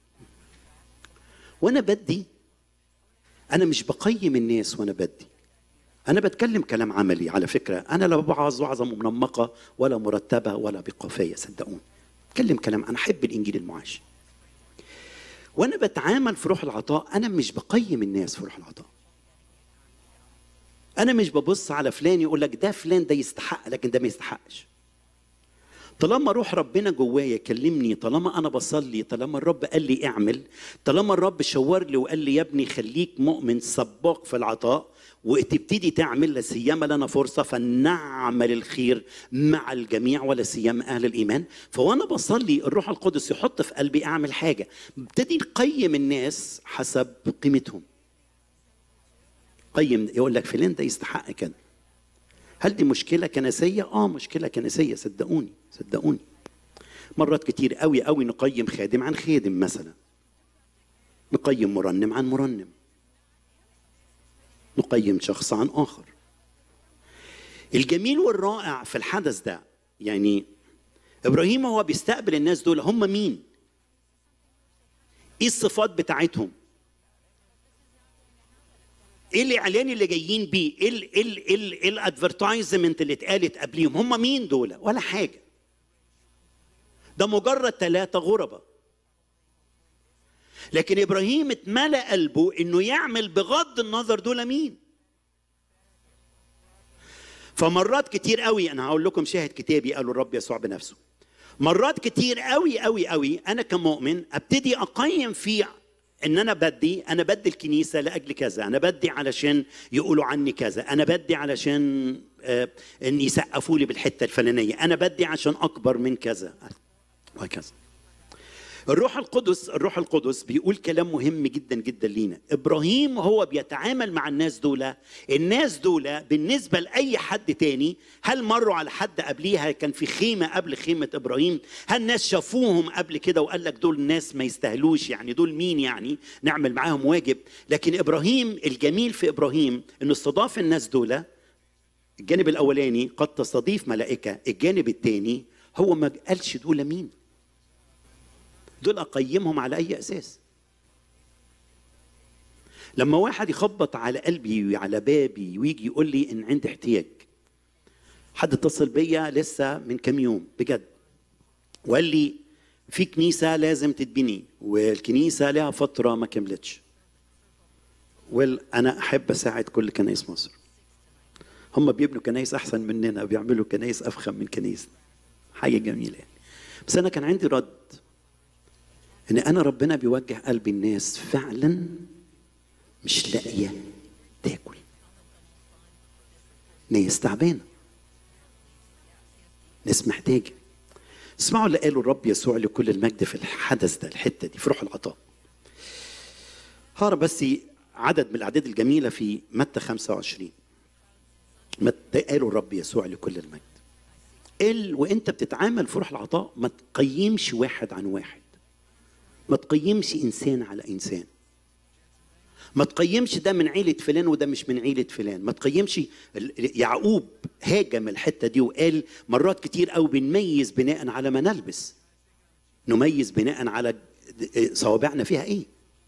Speaker 2: وانا بدي انا مش بقيم الناس وانا بدي انا بتكلم كلام عملي على فكره انا لا بوعظ وعظه منمقه ولا مرتبه ولا بقافيه صدقوني بتكلم كلام انا احب الانجيل المعاش وانا بتعامل في روح العطاء انا مش بقيم الناس في روح العطاء انا مش ببص على فلان يقول لك ده فلان ده يستحق لكن ده ما يستحقش طالما روح ربنا جوايا كلمني طالما انا بصلي طالما الرب قال لي اعمل طالما الرب شاور لي وقال لي يا ابني خليك مؤمن سباق في العطاء وتبتدي تعمل لا سيما لنا فرصه فنعمل الخير مع الجميع ولا سيما اهل الايمان فوانا بصلي الروح القدس يحط في قلبي اعمل حاجه ابتدي نقيم الناس حسب قيمتهم قيم يقول لك فلان ده يستحق كده هل دي مشكله كنسيه اه مشكله كنسيه صدقوني صدقوني مرات كتير قوي قوي نقيم خادم عن خادم مثلا نقيم مرنم عن مرنم نقيم شخص عن اخر الجميل والرائع في الحدث ده يعني ابراهيم هو بيستقبل الناس دول هم مين ايه الصفات بتاعتهم ايه الاعلان اللي جايين بيه ايه ال ال ال ايه الادفرتايزمنت اللي اتقالت قبليهم هم مين دول ولا حاجه ده مجرد ثلاثه غرباء لكن ابراهيم اتملى قلبه انه يعمل بغض النظر دول مين فمرات كتير قوي انا هقول لكم شاهد كتابي قاله الرب يسوع بنفسه مرات كتير قوي قوي قوي انا كمؤمن ابتدي اقيم في ان انا بدي انا بدي الكنيسه لاجل كذا انا بدي علشان يقولوا عني كذا انا بدي علشان آه ان يسقفوا لي بالحته الفلانيه انا بدي عشان اكبر من كذا وهكذا الروح القدس الروح القدس بيقول كلام مهم جدا جدا لينا ابراهيم هو بيتعامل مع الناس دول الناس دول بالنسبه لاي حد تاني هل مروا على حد قبليها كان في خيمه قبل خيمه ابراهيم هل ناس شافوهم قبل كده وقال لك دول ناس ما يستاهلوش يعني دول مين يعني نعمل معاهم واجب لكن ابراهيم الجميل في ابراهيم انه استضاف الناس دول الجانب الاولاني قد تستضيف ملائكه الجانب الثاني هو ما قالش دول مين دول اقيمهم على اي اساس لما واحد يخبط على قلبي وعلى بابي ويجي يقول لي ان عندي احتياج حد اتصل بيا لسه من كام يوم بجد وقال لي في كنيسه لازم تتبني والكنيسه لها فتره ما كملتش وانا احب اساعد كل كنايس مصر هم بيبنوا كنايس احسن مننا بيعملوا كنايس افخم من كنايسنا حاجه جميله يعني بس انا كان عندي رد ان انا ربنا بيوجه قلب الناس فعلا مش لاقيه تاكل ناس تعبانه ناس محتاجه اسمعوا اللي قاله الرب يسوع لكل المجد في الحدث ده الحته دي في روح العطاء هقرا بس عدد من الاعداد الجميله في متى 25 متى قاله الرب يسوع لكل المجد قال وانت بتتعامل في روح العطاء ما تقيمش واحد عن واحد ما تقيمش انسان على انسان ما تقيمش ده من عيلة فلان وده مش من عيلة فلان ما تقيمش يعقوب هاجم الحتة دي وقال مرات كتير قوي بنميز بناء على ما نلبس نميز بناء على صوابعنا فيها ايه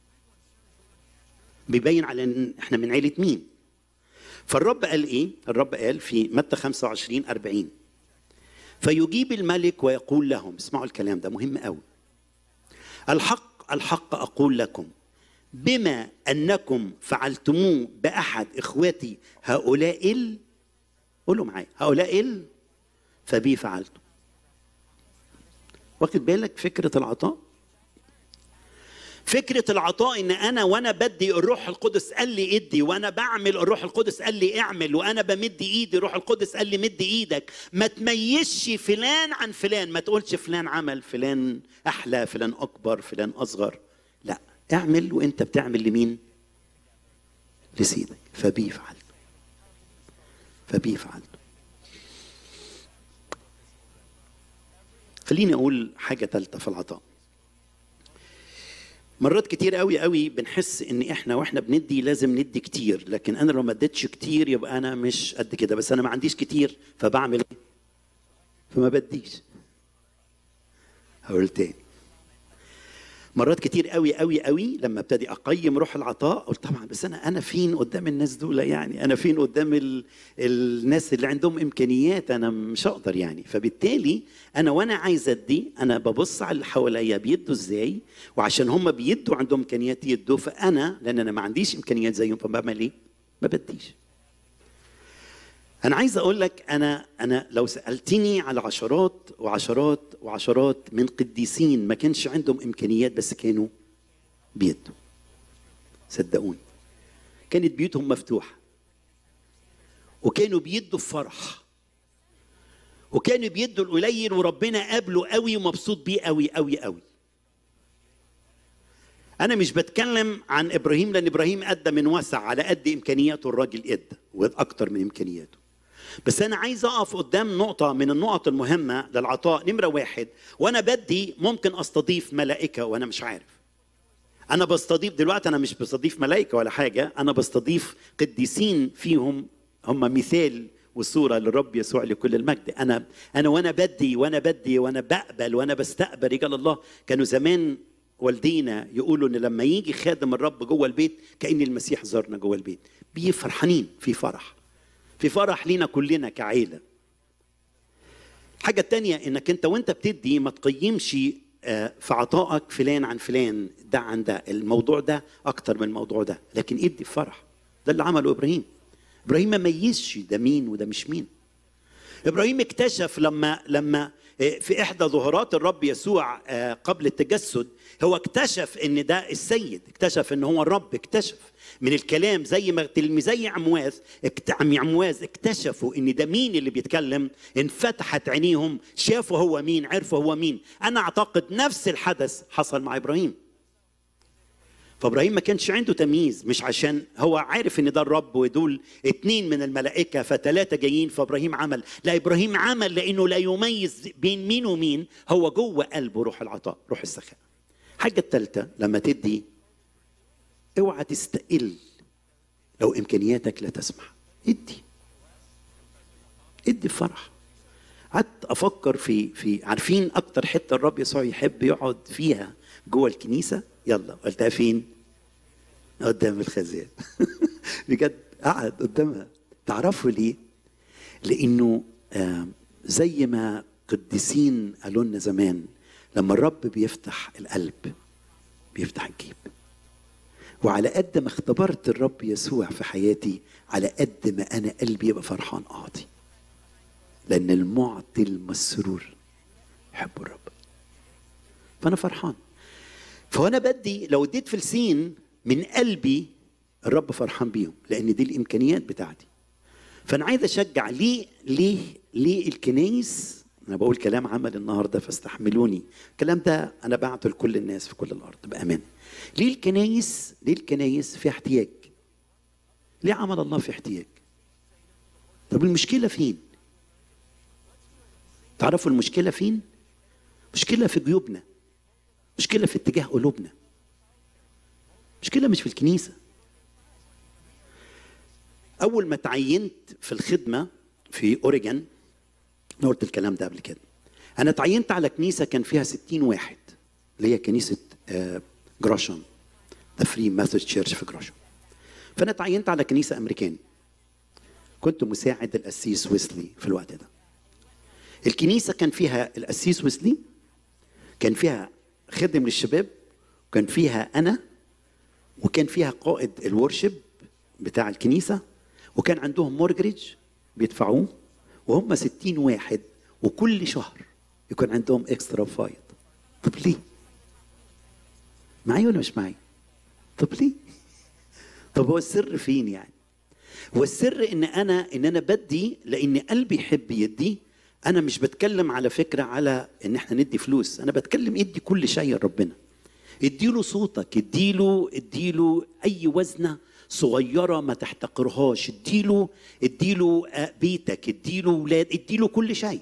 Speaker 2: بيبين على ان احنا من عيلة مين فالرب قال ايه الرب قال في متى 25 40 فيجيب الملك ويقول لهم اسمعوا الكلام ده مهم قوي الحق الحق اقول لكم بما انكم فعلتموه باحد اخوتي هؤلاء ال قولوا معايا هؤلاء ال فبي فعلتم واخد بالك فكره العطاء فكرة العطاء ان انا وانا بدي الروح القدس قال لي ادي وانا بعمل الروح القدس قال لي اعمل وانا بمد ايدي الروح القدس قال لي مد ايدك ما تميزش فلان عن فلان ما تقولش فلان عمل فلان احلى فلان اكبر فلان اصغر لا اعمل وانت بتعمل لمين لسيدك فبي فعلت فبي فعلت خليني اقول حاجه ثالثه في العطاء مرات كتير قوي قوي بنحس ان احنا واحنا بندي لازم ندي كتير لكن انا لو ما اديتش كتير يبقى انا مش قد كده بس انا ما عنديش كتير فبعمل ايه فما بديش هقول تاني مرات كتير قوي قوي قوي لما ابتدي اقيم روح العطاء قلت طبعا بس انا انا فين قدام الناس دول يعني انا فين قدام ال... الناس اللي عندهم امكانيات انا مش هقدر يعني فبالتالي انا وانا عايز ادي انا ببص على اللي حواليا بيدوا ازاي وعشان هم بيدوا عندهم امكانيات يدوا فانا لان انا ما عنديش امكانيات زيهم فبعمل ايه؟ ما بديش انا عايز اقول لك انا انا لو سالتني على عشرات وعشرات وعشرات من قديسين ما كانش عندهم امكانيات بس كانوا بيدوا صدقوني كانت بيوتهم مفتوحه وكانوا بيدوا بفرح وكانوا بيدوا القليل وربنا قابله قوي ومبسوط بيه قوي قوي قوي انا مش بتكلم عن ابراهيم لان ابراهيم ادى من وسع على قد امكانياته الراجل ادى واكتر من امكانياته بس انا عايز اقف قدام نقطه من النقط المهمه للعطاء نمره واحد وانا بدي ممكن استضيف ملائكه وانا مش عارف انا بستضيف دلوقتي انا مش بستضيف ملائكه ولا حاجه انا بستضيف قديسين فيهم هم مثال وصوره للرب يسوع لكل المجد انا انا وانا بدي وانا بدي وانا بقبل وانا بستقبل رجال الله كانوا زمان والدينا يقولوا ان لما يجي خادم الرب جوه البيت كان المسيح زارنا جوه البيت بيفرحانين في فرح في فرح لينا كلنا كعيله الحاجه التانية انك انت وانت بتدي ما تقيمش آه، في عطائك فلان عن فلان ده عن ده الموضوع ده اكتر من الموضوع ده لكن ادي بفرح ده اللي عمله ابراهيم ابراهيم ما ميزش ده مين وده مش مين ابراهيم اكتشف لما لما آه، في احدى ظهورات الرب يسوع آه، قبل التجسد هو اكتشف ان ده السيد اكتشف ان هو الرب اكتشف من الكلام زي ما تلميذي عمواس اكت- عم عمواس اكتشفوا ان ده مين اللي بيتكلم انفتحت عينيهم شافوا هو مين عرفوا هو مين انا اعتقد نفس الحدث حصل مع ابراهيم فابراهيم ما كانش عنده تمييز مش عشان هو عارف ان ده الرب ودول اتنين من الملائكه فثلاثه جايين فابراهيم عمل لا ابراهيم عمل لانه لا يميز بين مين ومين هو جوه قلبه روح العطاء روح السخاء الحاجه الثالثه لما تدي اوعى تستقل لو امكانياتك لا تسمح ادي ادي بفرح قعدت افكر في في عارفين اكتر حته الرب يسوع يحب يقعد فيها جوه الكنيسه يلا قلتها فين قدام الخزان بجد قعد قدامها تعرفوا ليه لانه آه، زي ما قديسين قالوا لنا زمان لما الرب بيفتح القلب بيفتح الجيب وعلى قد ما اختبرت الرب يسوع في حياتي على قد ما انا قلبي يبقى فرحان اعطي لان المعطي المسرور يحب الرب فانا فرحان فانا بدي لو اديت فلسين من قلبي الرب فرحان بيهم لان دي الامكانيات بتاعتي فانا عايز اشجع ليه ليه ليه الكنايس انا بقول كلام عمل النهارده فاستحملوني الكلام ده انا بعته لكل الناس في كل الارض بامان ليه الكنايس ليه الكنايس في احتياج ليه عمل الله في احتياج طب المشكله فين تعرفوا المشكله فين مشكله في جيوبنا مشكله في اتجاه قلوبنا مشكله مش في الكنيسه اول ما تعينت في الخدمه في اوريجون أنا قلت الكلام ده قبل كده انا تعينت على كنيسه كان فيها 60 واحد اللي هي كنيسه آه، جراشم ذا فري ماثود تشيرش في جراشم فانا تعينت على كنيسه امريكاني كنت مساعد القسيس ويسلي في الوقت ده الكنيسه كان فيها القسيس ويسلي كان فيها خدم للشباب وكان فيها انا وكان فيها قائد الورشب بتاع الكنيسه وكان عندهم مورجريج بيدفعوه وهم ستين واحد وكل شهر يكون عندهم اكسترا فايض طب ليه؟ معي ولا مش معي؟ طب ليه؟ طب هو السر فين يعني؟ هو السر ان انا ان انا بدي لان قلبي يحب يدي انا مش بتكلم على فكره على ان احنا ندي فلوس انا بتكلم ادي كل شيء لربنا اديله صوتك اديله اديله اي وزنه صغيره ما تحتقرهاش اديله اديله آه، بيتك اديله ولاد اديله كل شيء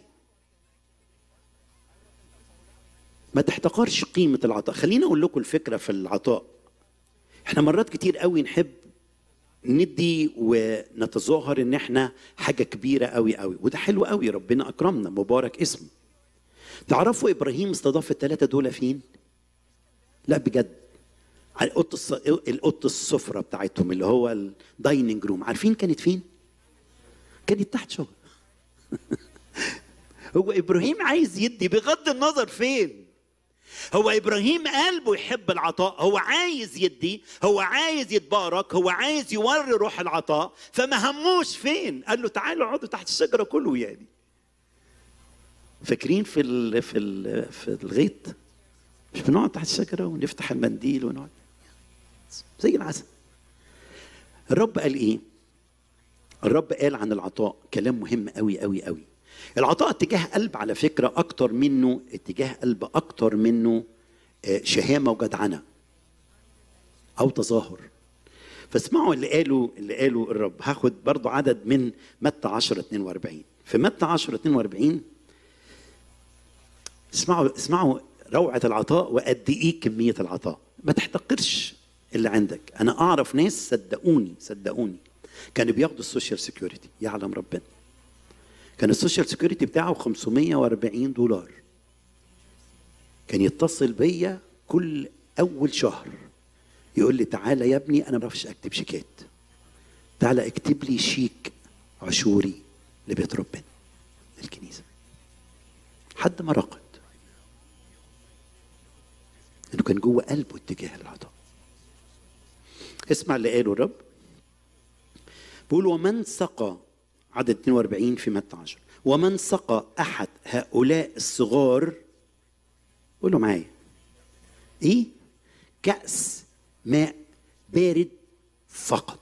Speaker 2: ما تحتقرش قيمه العطاء خليني اقول لكم الفكره في العطاء احنا مرات كتير قوي نحب ندي ونتظاهر ان احنا حاجه كبيره قوي قوي وده حلو قوي ربنا اكرمنا مبارك اسمه تعرفوا ابراهيم استضاف الثلاثه دول فين لا بجد على اوضه الص- الاوضه السفره بتاعتهم اللي هو الدايننج روم عارفين كانت فين كانت تحت شجره هو ابراهيم عايز يدي بغض النظر فين هو ابراهيم قلبه يحب العطاء هو عايز يدي هو عايز يتبارك هو عايز يوري روح العطاء فما هموش فين قال له تعالوا اقعدوا تحت الشجره كله يعني فاكرين في ال في ال في الغيط مش بنقعد تحت الشجره ونفتح المنديل ونقعد زي العسل الرب قال ايه الرب قال عن العطاء كلام مهم قوي قوي قوي العطاء اتجاه قلب على فكرة أكتر منه اتجاه قلب أكتر منه آه، شهامة وجدعنة أو تظاهر فاسمعوا اللي قالوا اللي قالوا الرب هاخد برضو عدد من متى 10 42 في متى 10 42 اسمعوا اسمعوا روعة العطاء وقد ايه كمية العطاء ما تحتقرش اللي عندك انا اعرف ناس صدقوني صدقوني كانوا بياخدوا السوشيال سيكيورتي يعلم ربنا كان السوشيال سيكيورتي بتاعه 540 دولار كان يتصل بيا كل اول شهر يقول لي تعالى يا ابني انا ما بعرفش اكتب شيكات تعالى اكتب لي شيك عشوري لبيت ربنا الكنيسه حد ما رقد انه كان جوه قلبه اتجاه العطاء اسمع اللي قاله الرب بيقول ومن سقى عدد 42 في متى 10 ومن سقى احد هؤلاء الصغار قولوا معايا ايه كأس ماء بارد فقط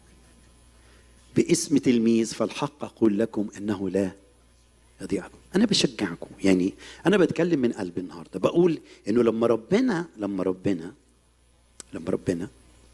Speaker 2: باسم تلميذ فالحق اقول لكم انه لا يضيعكم انا بشجعكم يعني انا بتكلم من قلبي النهارده بقول انه لما ربنا لما ربنا لما ربنا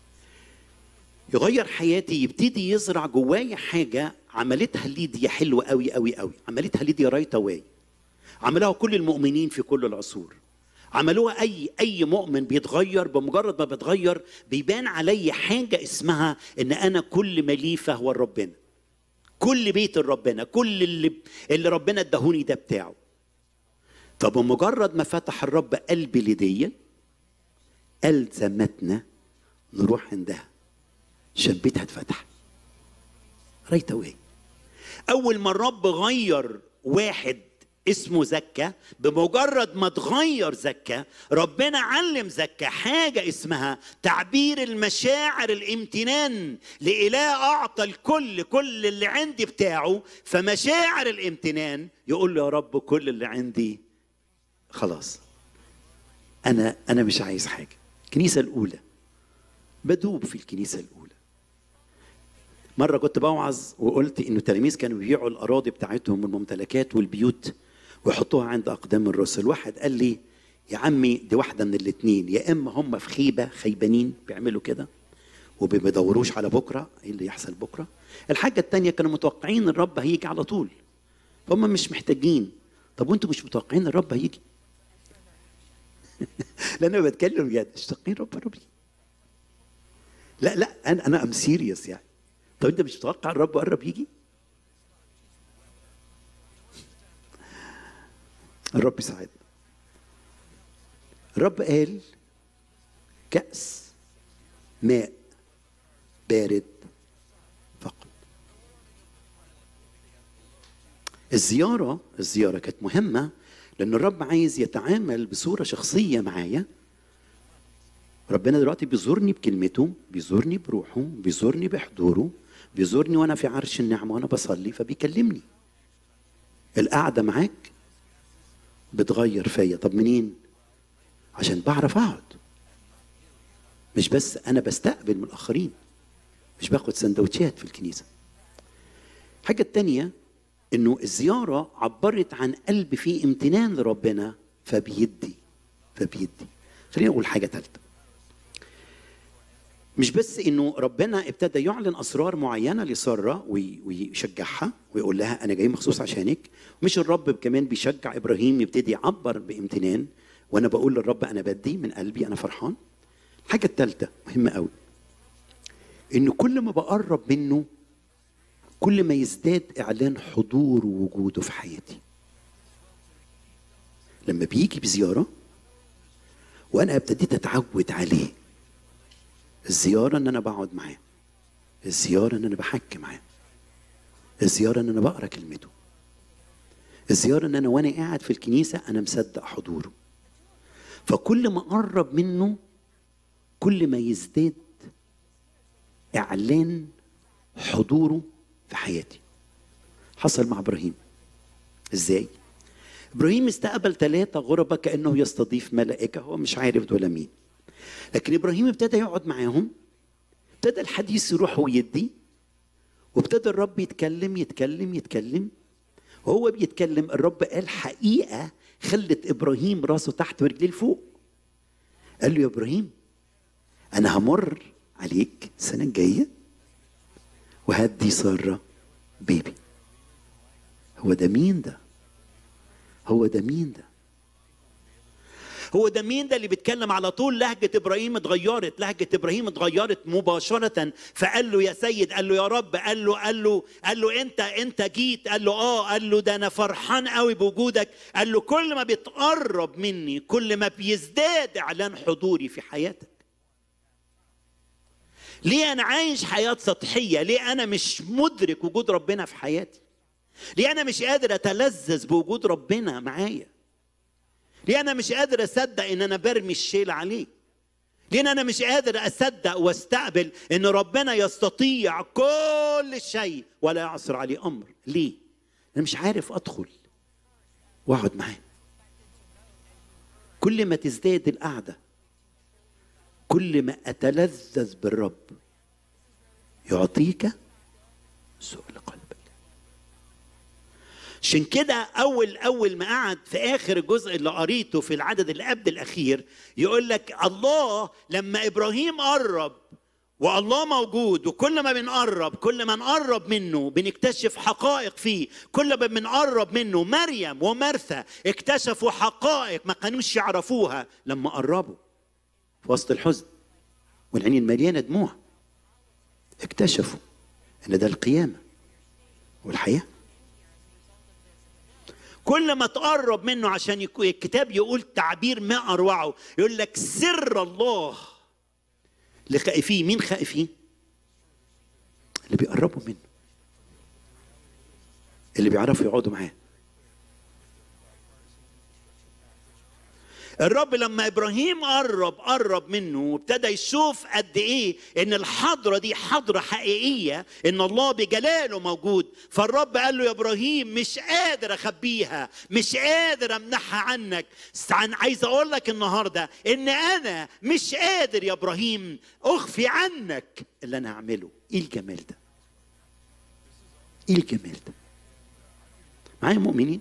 Speaker 2: يغير حياتي يبتدي يزرع جوايا حاجه عملتها ليديا حلوه قوي قوي قوي عملتها ليديا رايت اواي عملوها كل المؤمنين في كل العصور عملوها اي اي مؤمن بيتغير بمجرد ما بتغير بيبان علي حاجه اسمها ان انا كل ما لي فهو ربنا كل بيت ربنا كل اللي اللي ربنا اداهوني ده بتاعه طب بمجرد ما فتح الرب قلبي لدي الزمتنا نروح عندها عشان بيتها اتفتح رايت اواي اول ما الرب غير واحد اسمه زكا بمجرد ما تغير زكا ربنا علم زكا حاجة اسمها تعبير المشاعر الامتنان لإله أعطى الكل كل اللي عندي بتاعه فمشاعر الامتنان يقول له يا رب كل اللي عندي خلاص أنا أنا مش عايز حاجة الكنيسة الأولى بدوب في الكنيسة الأولى مرة كنت بوعظ وقلت إنه التلاميذ كانوا بيبيعوا الأراضي بتاعتهم والممتلكات والبيوت ويحطوها عند أقدام الرسل واحد قال لي يا عمي دي واحدة من الاتنين يا إما هم في خيبة خيبانين بيعملوا كده وما بيدوروش على بكرة إيه اللي يحصل بكرة الحاجة التانية كانوا متوقعين الرب هيجي على طول فهم مش محتاجين طب وانتوا مش متوقعين الرب هيجي لأن أنا بتكلم بجد مش متوقعين الرب قرب يجي لا لا انا انا ام سيريس يعني طب انت مش متوقع الرب قرب يجي الرب يساعدنا الرب قال كأس ماء بارد فقط الزيارة الزيارة كانت مهمة لأن الرب عايز يتعامل بصورة شخصية معايا ربنا دلوقتي بيزورني بكلمته بيزورني بروحه بيزورني بحضوره بيزورني وانا في عرش النعمه وانا بصلي فبيكلمني القعده معاك بتغير فيا طب منين عشان بعرف اقعد مش بس انا بستقبل من الاخرين مش باخد سندوتشات في الكنيسه الحاجه التانية انه الزياره عبرت عن قلب فيه امتنان لربنا فبيدي فبيدي خليني اقول حاجه ثالثه مش بس انه ربنا ابتدى يعلن اسرار معينه لساره وي- ويشجعها ويقول لها انا جاي مخصوص عشانك مش الرب كمان بيشجع ابراهيم يبتدي يعبر بامتنان وانا بقول للرب انا بدي من قلبي انا فرحان الحاجه الثالثه مهمه قوي إن كل ما بقرب منه كل ما يزداد إعلان حضور ووجوده في حياتي لما بيجي بزيارة وأنا ابتديت أتعود عليه الزيارة إن أنا بقعد معاه الزيارة إن أنا بحكي معاه الزيارة إن أنا بقرأ كلمته الزيارة إن أنا وأنا قاعد في الكنيسة أنا مصدق حضوره فكل ما أقرب منه كل ما يزداد إعلان حضوره في حياتي حصل مع إبراهيم إزاي؟ إبراهيم استقبل ثلاثة غرباء كأنه يستضيف ملائكة هو مش عارف دول مين لكن إبراهيم ابتدى يقعد معاهم ابتدى الحديث يروح ويدي وابتدى الرب يتكلم يتكلم يتكلم وهو بيتكلم الرب قال حقيقة خلت إبراهيم راسه تحت ورجليه لفوق قال له يا إبراهيم أنا همر عليك السنة الجاية وهدي سارة بيبي هو ده مين ده هو ده مين ده هو ده مين ده اللي بيتكلم على طول لهجة إبراهيم اتغيرت لهجة إبراهيم اتغيرت مباشرة فقال له يا سيد قال له يا رب قال له قال له قال له أنت أنت جيت قال له آه قال له ده أنا فرحان قوي بوجودك قال له كل ما بتقرب مني كل ما بيزداد إعلان حضوري في حياتك ليه أنا عايش حياة سطحية ليه أنا مش مدرك وجود ربنا في حياتي ليه أنا مش قادر أتلذذ بوجود ربنا معايا ليه انا مش قادر اصدق ان انا برمي الشيل عليه ليه انا مش قادر اصدق واستقبل ان ربنا يستطيع كل شيء ولا يعصر عليه امر ليه انا مش عارف ادخل واقعد معاه كل ما تزداد القعده كل ما اتلذذ بالرب يعطيك سؤل قلبك عشان كده اول اول ما قعد في اخر الجزء اللي قريته في العدد اللي قبل الاخير يقول لك الله لما ابراهيم قرب والله موجود وكل ما بنقرب كل ما نقرب منه بنكتشف حقائق فيه كل ما بنقرب منه مريم ومرثا اكتشفوا حقائق ما كانوش يعرفوها لما قربوا في وسط الحزن والعينين مليانه دموع اكتشفوا ان ده القيامه والحياه كل ما تقرب منه عشان يكون الكتاب يقول تعبير ما اروعه يقول لك سر الله لخائفيه مين خائفيه اللي بيقربوا منه اللي بيعرفوا يقعدوا معاه الرب لما ابراهيم قرب قرب منه وابتدى يشوف قد ايه ان الحضره دي حضره حقيقيه ان الله بجلاله موجود فالرب قال له يا ابراهيم مش قادر اخبيها مش قادر امنحها عنك عن عايز اقول لك النهارده ان انا مش قادر يا ابراهيم اخفي عنك اللي انا هعمله ايه الجمال ده ايه الجمال ده معايا مؤمنين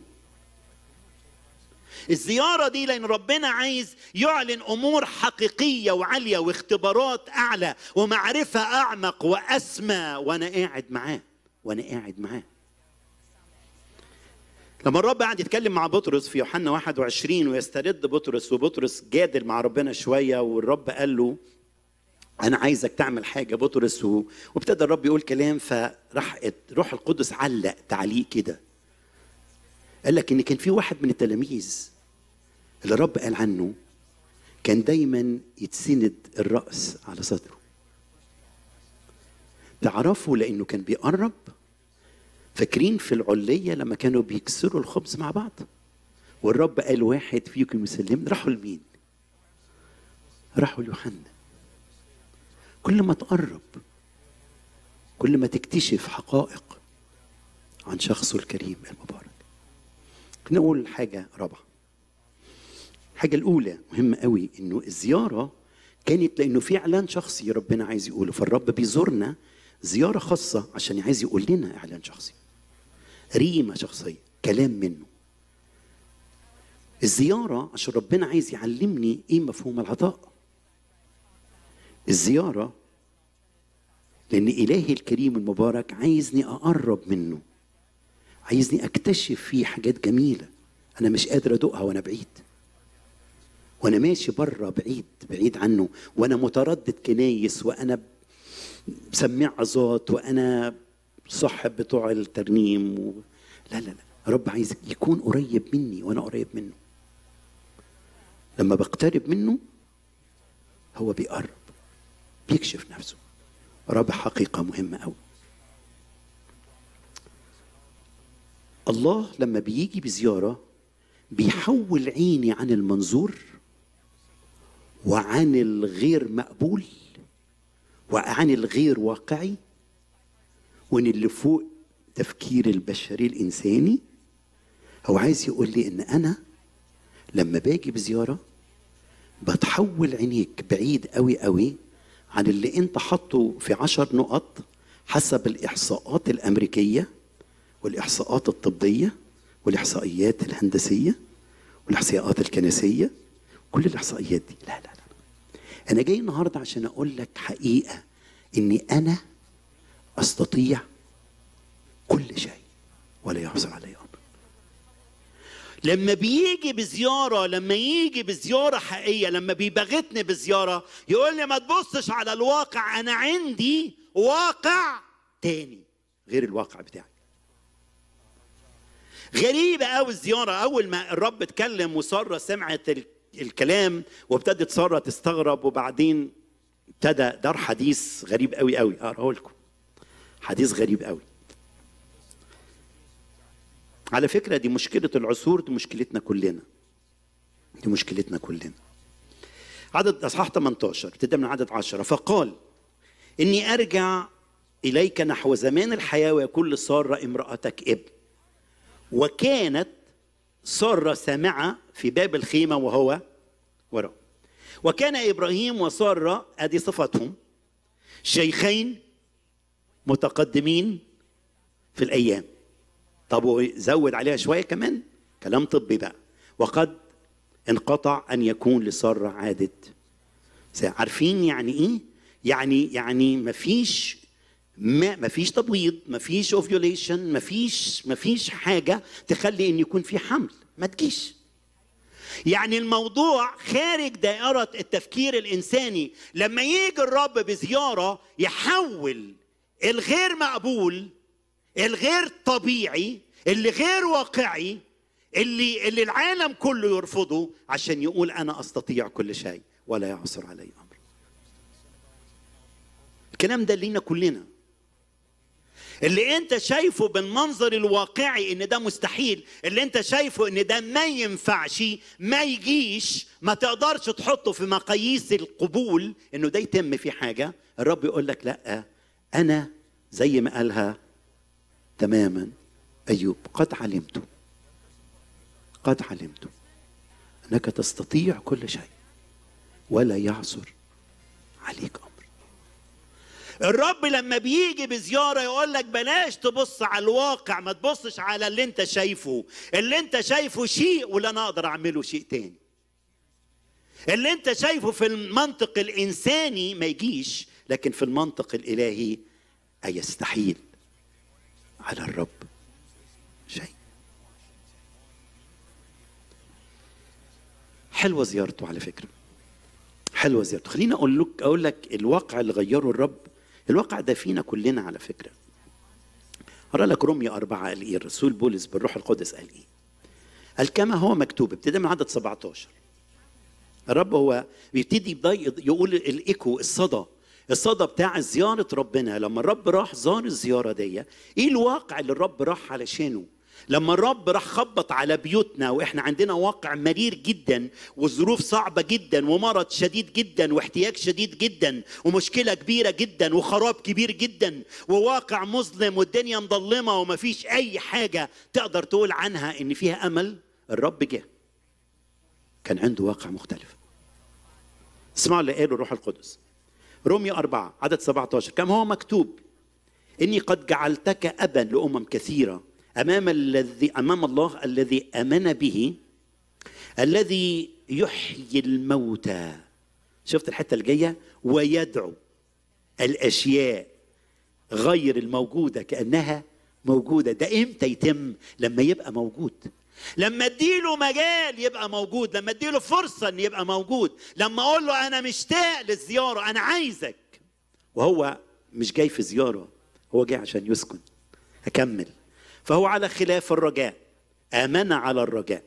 Speaker 2: الزيارة دي لأن ربنا عايز يعلن أمور حقيقية وعالية واختبارات أعلى ومعرفة أعمق وأسمى وأنا قاعد معاه وأنا قاعد معاه لما الرب قعد يتكلم مع بطرس في يوحنا 21 ويسترد بطرس وبطرس جادل مع ربنا شوية والرب قال له أنا عايزك تعمل حاجة بطرس و... وابتدى الرب يقول كلام فراح روح القدس علق تعليق كده قال لك ان كان في واحد من التلاميذ اللي الرب قال عنه كان دايما يتسند الراس على صدره تعرفوا لانه كان بيقرب فاكرين في العليه لما كانوا بيكسروا الخبز مع بعض والرب قال واحد فيكم يسلم راحوا لمين راحوا ليوحنا كل ما تقرب كل ما تكتشف حقائق عن شخصه الكريم المبارك نقول حاجة رابعة الحاجة الأولى مهمة قوي إنه الزيارة كانت لأنه في إعلان شخصي ربنا عايز يقوله فالرب بيزورنا زيارة خاصة عشان عايز يقول لنا إعلان شخصي ريمة شخصية كلام منه الزيارة عشان ربنا عايز يعلمني إيه مفهوم العطاء الزيارة لأن إلهي الكريم المبارك عايزني أقرب منه عايزني اكتشف فيه حاجات جميله انا مش قادر ادوقها وانا بعيد وانا ماشي بره بعيد بعيد عنه وانا متردد كنايس وانا سميع عظات وانا صاحب بتوع الترنيم و... لا لا لا رب عايز يكون قريب مني وانا قريب منه لما بقترب منه هو بيقرب بيكشف نفسه رب حقيقة مهمة أوي الله لما بيجي بزيارة بيحول عيني عن المنظور وعن الغير مقبول وعن الغير واقعي وان اللي فوق تفكير البشري الانساني هو عايز يقول لي ان انا لما باجي بزياره بتحول عينيك بعيد قوي قوي عن اللي انت حاطه في عشر نقط حسب الاحصاءات الامريكيه والاحصاءات الطبيه والاحصائيات الهندسيه والاحصاءات الكنسيه كل الاحصائيات دي لا لا لا انا جاي النهارده عشان اقول لك حقيقه اني انا استطيع كل شيء ولا يحصل علي امر لما بيجي بزياره لما يجي بزياره حقيقيه لما بيبغتني بزياره يقول لي ما تبصش على الواقع انا عندي واقع تاني غير الواقع بتاعي غريبة أوي الزيارة أول ما الرب اتكلم وسارة سمعت ال- الكلام وابتدت سارة تستغرب وبعدين ابتدى دار حديث غريب أوي أوي أقرأه لكم حديث غريب أوي على فكرة دي مشكلة العصور دي مشكلتنا كلنا دي مشكلتنا كلنا عدد أصحاح 18 ابتدى من عدد 10 فقال إني أرجع إليك نحو زمان الحياة ويكون لسارة امرأتك ابن وكانت سارة سامعة في باب الخيمة وهو وراء وكان إبراهيم وسارة أدي صفاتهم شيخين متقدمين في الأيام طب وزود عليها شوية كمان كلام طبي بقى وقد انقطع أن يكون لسارة عادة عارفين يعني إيه؟ يعني يعني مفيش ما مفيش تبويض مفيش اوفيوليشن مفيش مفيش حاجه تخلي ان يكون في حمل ما تجيش يعني الموضوع خارج دائرة التفكير الإنساني لما يجي الرب بزيارة يحول الغير مقبول الغير طبيعي اللي غير واقعي اللي اللي العالم كله يرفضه عشان يقول أنا أستطيع كل شيء ولا يعصر علي أمر الكلام ده لينا كلنا اللي انت شايفه بالمنظر الواقعي ان ده مستحيل اللي انت شايفه ان ده ما ينفعش ما يجيش ما تقدرش تحطه في مقاييس القبول انه ده يتم في حاجه الرب يقول لك لا انا زي ما قالها تماما ايوب قد علمت قد علمت انك تستطيع كل شيء ولا يعثر عليك امر الرب لما بيجي بزيارة يقول لك بلاش تبص على الواقع ما تبصش على اللي انت شايفه اللي انت شايفه شيء ولا انا اقدر اعمله شيء تاني اللي انت شايفه في المنطق الانساني ما يجيش لكن في المنطق الالهي ايستحيل على الرب شيء حلوة زيارته على فكرة حلوة زيارته خليني أقول لك أقول لك الواقع اللي غيره الرب الواقع ده فينا كلنا على فكرة أقرأ لك رومية أربعة قال إيه الرسول بولس بالروح القدس قال إيه قال كما هو مكتوب ابتدى من عدد 17 الرب هو بيبتدي يقول الإيكو الصدى الصدى بتاع زيارة ربنا لما الرب راح زار الزيارة دي إيه الواقع اللي الرب راح علشانه لما الرب راح خبط على بيوتنا واحنا عندنا واقع مرير جدا وظروف صعبه جدا ومرض شديد جدا واحتياج شديد جدا ومشكله كبيره جدا وخراب كبير جدا وواقع مظلم والدنيا مظلمه ومفيش اي حاجه تقدر تقول عنها ان فيها امل الرب جه كان عنده واقع مختلف اسمعوا اللي قاله الروح القدس رومية أربعة عدد 17 كما هو مكتوب إني قد جعلتك أبا لأمم كثيرة امام الذي امام الله الذي امن به الذي يحيي الموتى شفت الحته الجايه ويدعو الاشياء غير الموجوده كانها موجوده ده امتى يتم لما يبقى موجود لما اديله مجال يبقى موجود لما اديله فرصه ان يبقى موجود لما اقول له انا مشتاق للزياره انا عايزك وهو مش جاي في زياره هو جاي عشان يسكن هكمل فهو على خلاف الرجاء امن على الرجاء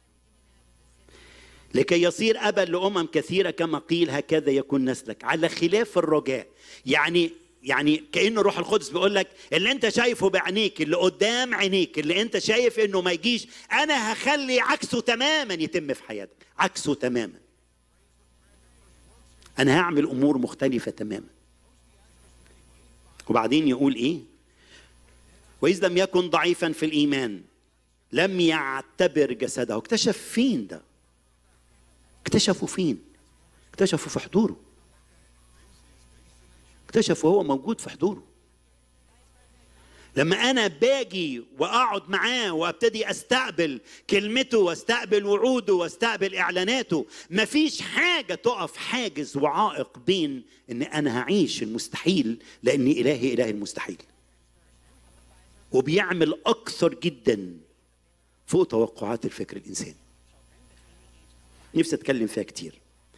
Speaker 2: لكي يصير ابا لامم كثيره كما قيل هكذا يكون نسلك على خلاف الرجاء يعني يعني كانه روح القدس بيقول لك اللي انت شايفه بعينيك اللي قدام عينيك اللي انت شايف انه ما يجيش انا هخلي عكسه تماما يتم في حياتك عكسه تماما انا هعمل امور مختلفه تماما وبعدين يقول ايه واذ لم يكن ضعيفا في الايمان لم يعتبر جسده اكتشف فين ده اكتشفوا فين اكتشفوا في حضوره اكتشفوا هو موجود في حضوره لما انا باجي واقعد معاه وابتدي استقبل كلمته واستقبل وعوده واستقبل اعلاناته مفيش حاجه تقف حاجز وعائق بين ان انا هعيش المستحيل لان الهي اله المستحيل وبيعمل اكثر جدا فوق توقعات الفكر الانساني نفسي اتكلم فيها كتير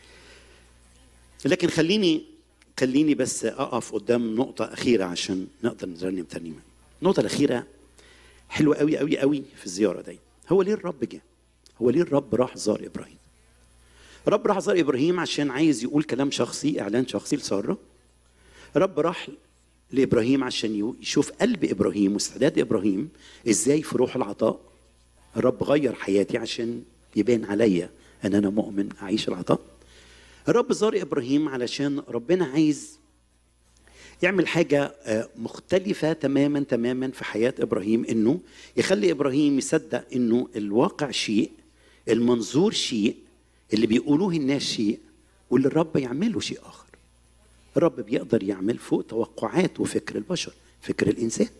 Speaker 2: لكن خليني خليني بس اقف قدام نقطة أخيرة عشان نقدر نرنم ترنيمة. النقطة الأخيرة حلوة قوي قوي قوي في الزيارة دي. هو ليه الرب جه؟ هو ليه الرب راح زار إبراهيم؟ الرب راح زار إبراهيم عشان عايز يقول كلام شخصي إعلان شخصي لسارة. الرب راح لإبراهيم عشان يشوف قلب إبراهيم واستعداد إبراهيم إزاي في روح العطاء. الرب غير حياتي عشان يبان عليا ان انا مؤمن اعيش العطاء الرب زار ابراهيم علشان ربنا عايز يعمل حاجة مختلفة تماما تماما في حياة إبراهيم إنه يخلي إبراهيم يصدق إنه الواقع شيء المنظور شيء اللي بيقولوه الناس شيء واللي الرب يعمله شيء آخر الرب بيقدر يعمل فوق توقعات وفكر البشر فكر الإنسان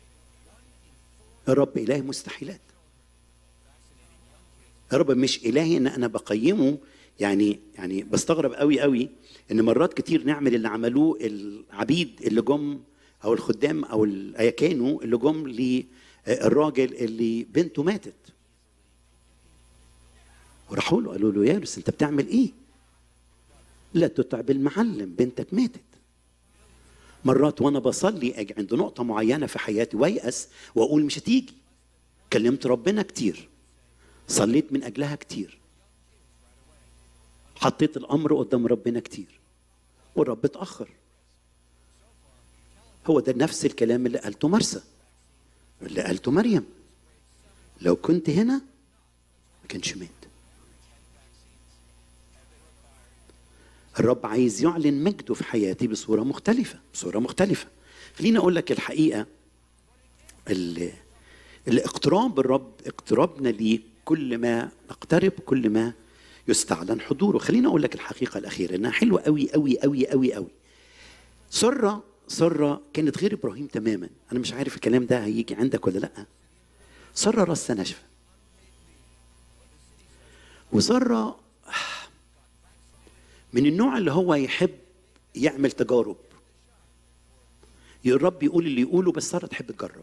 Speaker 2: الرب إله مستحيلات الرب مش الهي ان انا بقيمه يعني يعني بستغرب قوي قوي ان مرات كتير نعمل اللي عملوه العبيد اللي جم او الخدام او الايكانو اللي جم للراجل اللي بنته ماتت وراحوا له قالوا له يا بس انت بتعمل ايه؟ لا تتعب المعلم بنتك ماتت مرات وانا بصلي اجي عند نقطه معينه في حياتي ويأس واقول مش هتيجي كلمت ربنا كتير صليت من اجلها كتير حطيت الامر قدام ربنا كتير والرب اتاخر هو ده نفس الكلام اللي قالته مرسى اللي قالته مريم لو كنت هنا ما كانش مات الرب عايز يعلن مجده في حياتي بصوره مختلفه بصوره مختلفه خليني اقول لك الحقيقه اللي الاقتراب الرب اقترابنا ليه كل ما نقترب كل ما يستعلن حضوره خليني اقول لك الحقيقه الاخيره انها حلوه قوي قوي قوي قوي قوي سره سره كانت غير ابراهيم تماما انا مش عارف الكلام ده هيجي عندك ولا لا سره راسها ناشفه وسره من النوع اللي هو يحب يعمل تجارب الرب يقول اللي يقوله بس ساره تحب تجرب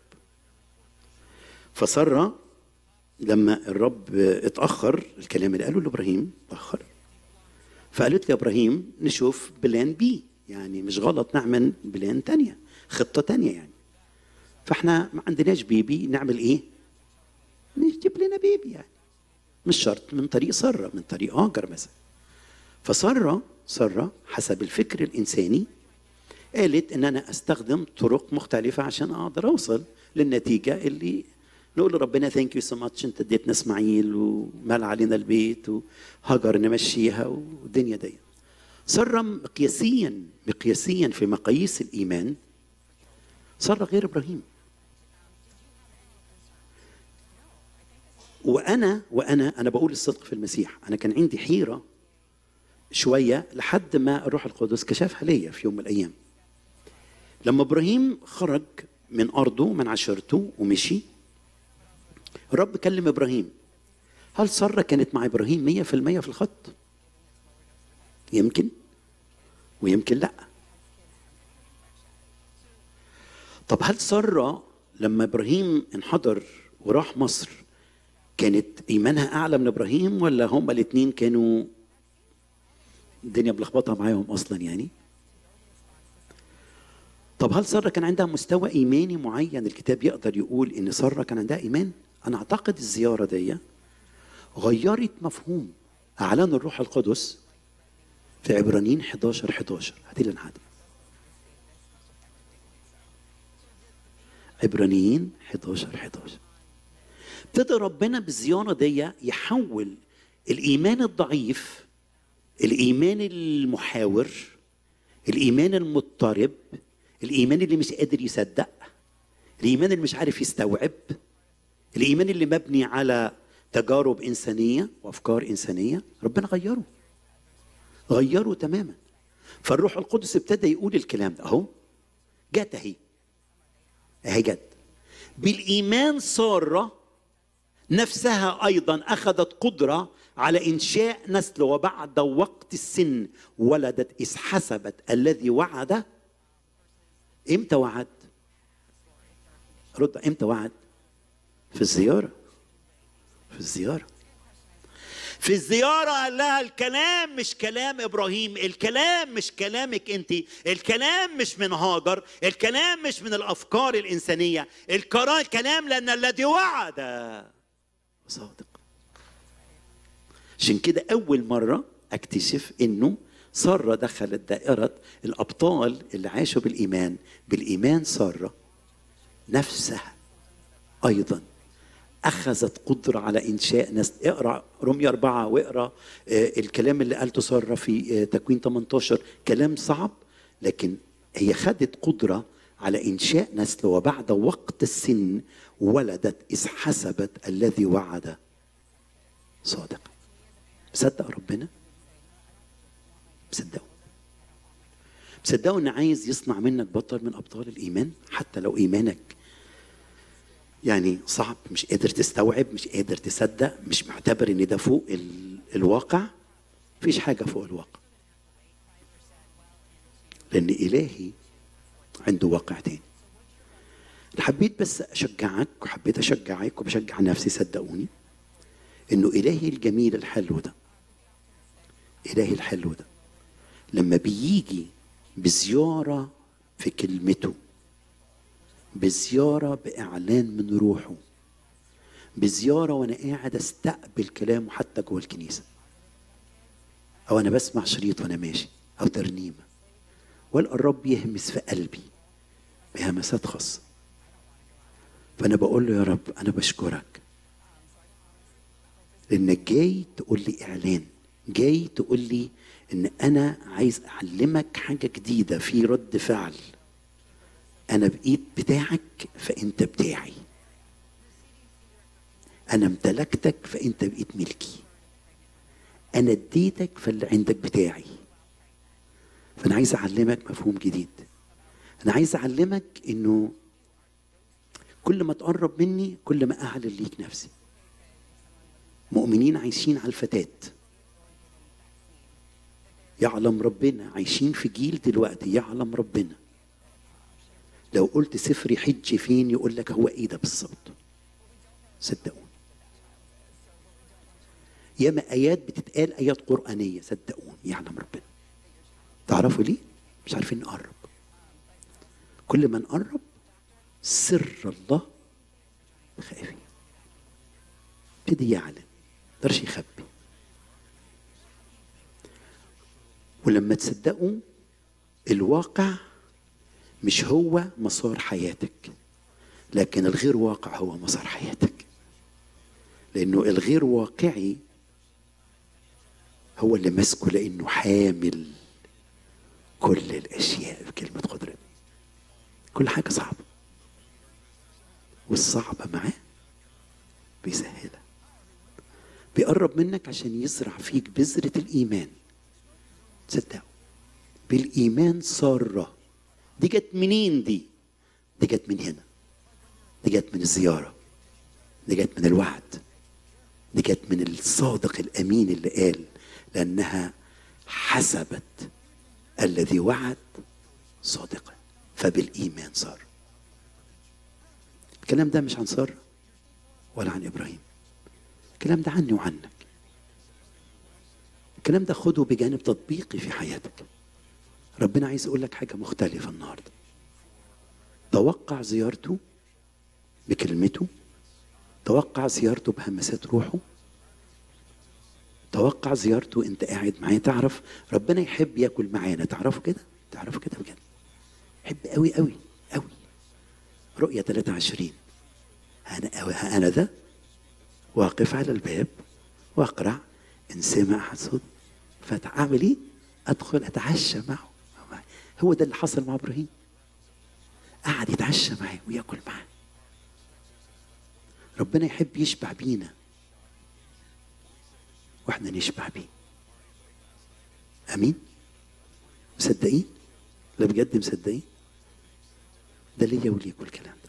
Speaker 2: فساره لما الرب اتأخر الكلام اللي قاله لإبراهيم اتأخر فقالت لي إبراهيم نشوف بلان بي يعني مش غلط نعمل بلان تانية خطة تانية يعني فاحنا ما عندناش بيبي نعمل ايه نجيب لنا بيبي يعني مش شرط من طريق سارة من طريق هاجر مثلا فسارة سارة حسب الفكر الإنساني قالت إن أنا أستخدم طرق مختلفة عشان أقدر أوصل للنتيجة اللي نقول لربنا ثانك يو سو ماتش انت اديتنا اسماعيل ومال علينا البيت وهجر نمشيها والدنيا دي سارة مقياسيا مقياسيا في مقاييس الايمان سارة غير ابراهيم وانا وانا انا بقول الصدق في المسيح انا كان عندي حيره شويه لحد ما الروح القدس كشفها ليا في يوم من الايام لما ابراهيم خرج من ارضه من عشيرته ومشي الرب كلم ابراهيم هل ساره كانت مع ابراهيم مية في المية في الخط يمكن ويمكن لا طب هل ساره لما ابراهيم انحدر وراح مصر كانت ايمانها اعلى من ابراهيم ولا هما الاثنين كانوا الدنيا ملخبطه معاهم اصلا يعني طب هل ساره كان عندها مستوى ايماني معين الكتاب يقدر يقول ان ساره كان عندها ايمان انا اعتقد الزياره دي غيرت مفهوم اعلان الروح القدس في عبرانيين 11 11 هاتي لي الحاجة. عبرانيين 11 11 ابتدى ربنا بالزياره دي يحول الايمان الضعيف الايمان المحاور الايمان المضطرب الايمان اللي مش قادر يصدق الايمان اللي مش عارف يستوعب الايمان اللي مبني على تجارب انسانيه وافكار انسانيه ربنا غيره غيره تماما فالروح القدس ابتدى يقول الكلام ده اهو جت اهي اهي جت بالايمان ساره نفسها ايضا اخذت قدره على انشاء نسل وبعد وقت السن ولدت اذ حسبت الذي وعد امتى وعد رد امتى وعد في الزياره في الزياره في الزيارة قال لها الكلام مش كلام إبراهيم الكلام مش كلامك أنت الكلام مش من هاجر الكلام مش من الأفكار الإنسانية الكلام لأن الذي وعد صادق عشان كده أول مرة أكتشف إنه سارة دخلت دائرة الأبطال اللي عاشوا بالإيمان بالإيمان سارة نفسها أيضا أخذت قدرة على إنشاء نسل اقرأ رمية أربعة واقرأ آه، الكلام اللي قالته سارة في آه، تكوين 18 كلام صعب لكن هي خدت قدرة على إنشاء نسل وبعد وقت السن ولدت إذ حسبت الذي وعد صادق مصدق ربنا مصدقه مصدقه ان عايز يصنع منك بطل من ابطال الايمان حتى لو ايمانك يعني صعب مش قادر تستوعب مش قادر تصدق مش معتبر ان ده فوق ال... الواقع مفيش حاجه فوق الواقع لان الهي عنده واقع تاني حبيت بس اشجعك وحبيت اشجعك وبشجع نفسي صدقوني انه الهي الجميل الحلو ده الهي الحلو ده لما بيجي بزياره في كلمته بزياره باعلان من روحه بزياره وانا قاعد استقبل كلامه حتى جوه الكنيسه او انا بسمع شريط وانا ماشي او ترنيمه والقى الرب يهمس في قلبي بهمسات خاصه فانا بقول له يا رب انا بشكرك لانك جاي تقول لي اعلان جاي تقول لي ان انا عايز اعلمك حاجه جديده في رد فعل انا بايد بتاعك فانت بتاعي انا امتلكتك فانت بقيت ملكي انا اديتك فاللي عندك بتاعي فانا عايز اعلمك مفهوم جديد انا عايز اعلمك انه كل ما تقرب مني كل ما اعلن ليك نفسي مؤمنين عايشين على الفتات يعلم ربنا عايشين في جيل دلوقتي يعلم ربنا لو قلت سفري حج فين يقول لك هو ايه ده بالظبط صدقوني ياما ايات بتتقال ايات قرانيه صدقوني يعلم ربنا تعرفوا ليه مش عارفين نقرب كل ما نقرب سر الله خافي ابتدي يعلن مقدرش يخبي ولما تصدقوا الواقع مش هو مسار حياتك لكن الغير واقع هو مسار حياتك لانه الغير واقعي هو اللي ماسكه لانه حامل كل الاشياء بكلمه قدرته كل حاجه صعبه والصعبه معاه بيسهلها بيقرب منك عشان يزرع فيك بذره الايمان تصدقوا بالايمان ساره دي جت منين دي دي جت من هنا دي جت من الزياره دي جت من الوعد دي جت من الصادق الامين اللي قال لانها حسبت الذي وعد صادقا فبالايمان صار الكلام ده مش عن ساره ولا عن ابراهيم الكلام ده عني وعنك الكلام ده خده بجانب تطبيقي في حياتك ربنا عايز يقول لك حاجه مختلفه النهارده توقع زيارته بكلمته توقع زيارته بهمسات روحه توقع زيارته انت قاعد معاه تعرف ربنا يحب ياكل معانا تعرفوا كده تعرفوا كده بجد يحب قوي قوي قوي رؤية 23 أنا أنا ذا واقف على الباب واقرع إن سمع أحد صوت فأعمل إيه؟ أدخل أتعشى معه هو ده اللي حصل مع إبراهيم قعد يتعشى معاه وياكل معاه ربنا يحب يشبع بينا واحنا نشبع بيه امين مصدقين لا بجد مصدقين ده ليا وليكوا الكلام ده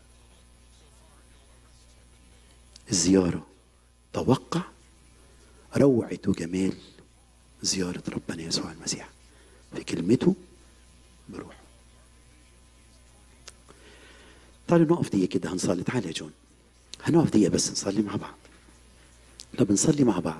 Speaker 2: الزيارة توقع روعة وجمال زيارة ربنا يسوع المسيح في كلمته بروحه تعالوا نقف دقيقة كده هنصلي تعال يا جون هنقف دقيقة بس نصلي مع بعض طب نصلي مع بعض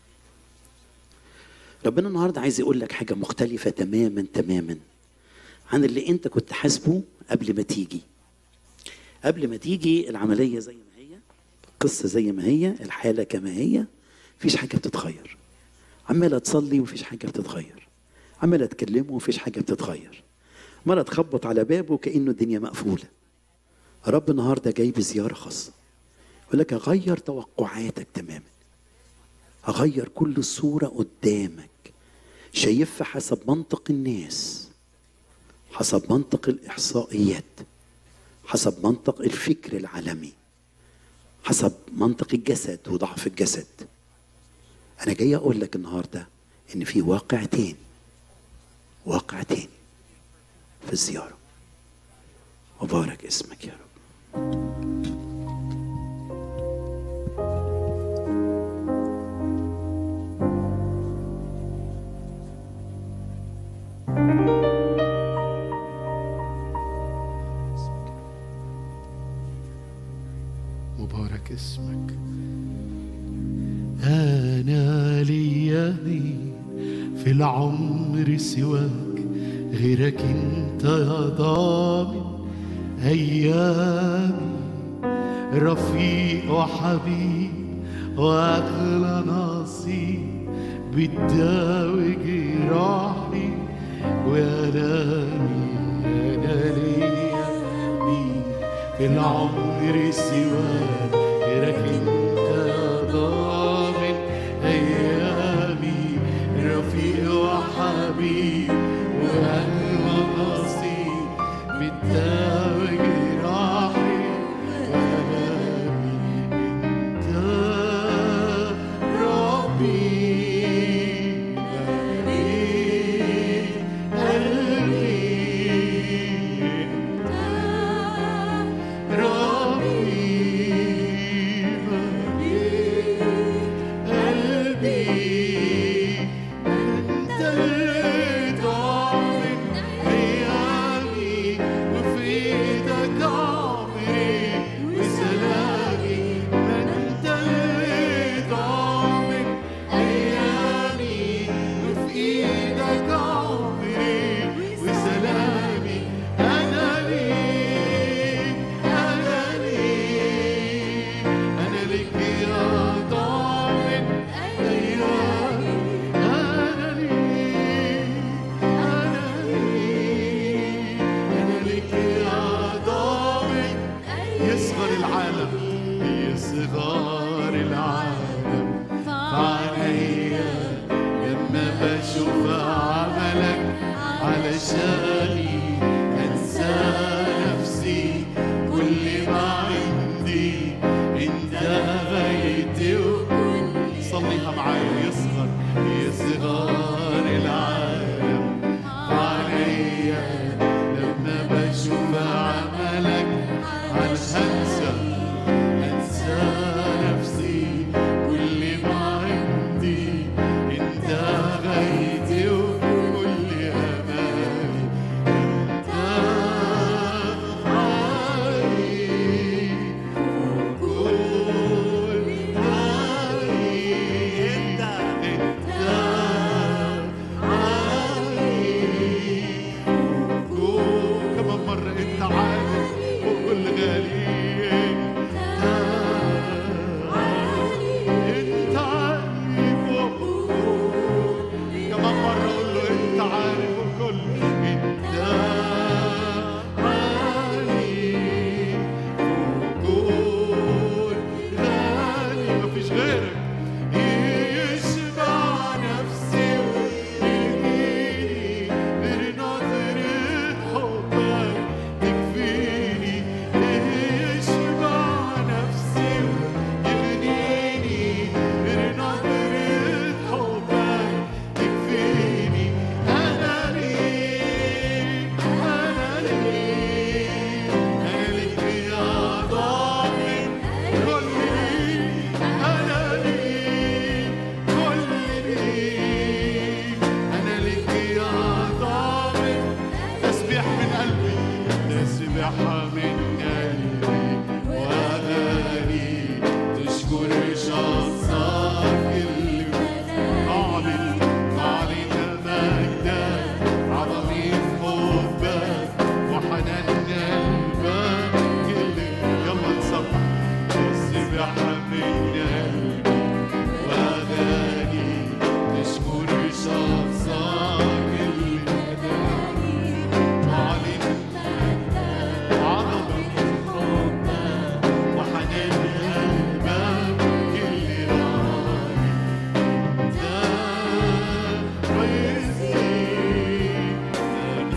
Speaker 2: ربنا النهاردة عايز يقول لك حاجة مختلفة تماما تماما عن اللي انت كنت حاسبه قبل ما تيجي قبل ما تيجي العملية زي ما هي القصة زي ما هي الحالة كما هي مفيش حاجة بتتغير عمالة تصلي ومفيش حاجة بتتغير عمالة تكلمه ومفيش حاجة بتتغير مرة تخبط على بابه كأنه الدنيا مقفولة رب النهاردة جاي بزيارة خاصة يقول لك أغير توقعاتك تماما أغير كل الصورة قدامك شايفها حسب منطق الناس حسب منطق الإحصائيات حسب منطق الفكر العالمي حسب منطق الجسد وضعف الجسد أنا جاي أقول لك النهاردة إن في واقعتين واقعتين في الزيارة وبارك اسمك يا رب
Speaker 1: مبارك اسمك أنا لي مين في العمر سواك غيرك انت يا ضامن أيامي رفيق وحبيب وأغلى نصيب بتداوي جراحي وألامي أنا ليا مين في العمر سواك غيرك انت يا ضامن ايامي رفيق وحبيب واغلى نصيب بتداوي جراحي وألامي انت ربي مليك قلبي ربي مليك قلبي انت اللي ضامن ايامي وفي ايدك عمري وسلامي انت اللي ضامن ايامي وفي ايدك عمري وسلامي انا ليك انا ليك انا ليك يا ضامن ايامي انا ليك انا ليك انا ليك يا ضامن يصغر العالم يصغر العالم فعليا لما بشوف عملك علشاني انسى نفسي كل ما عندي انت بيتي وكل صليها معايا يصغر يصغر العالم عليا لما بشوف عملك علشان انسى انسى نفسي كل ما عندي انت غايتي وكل امالي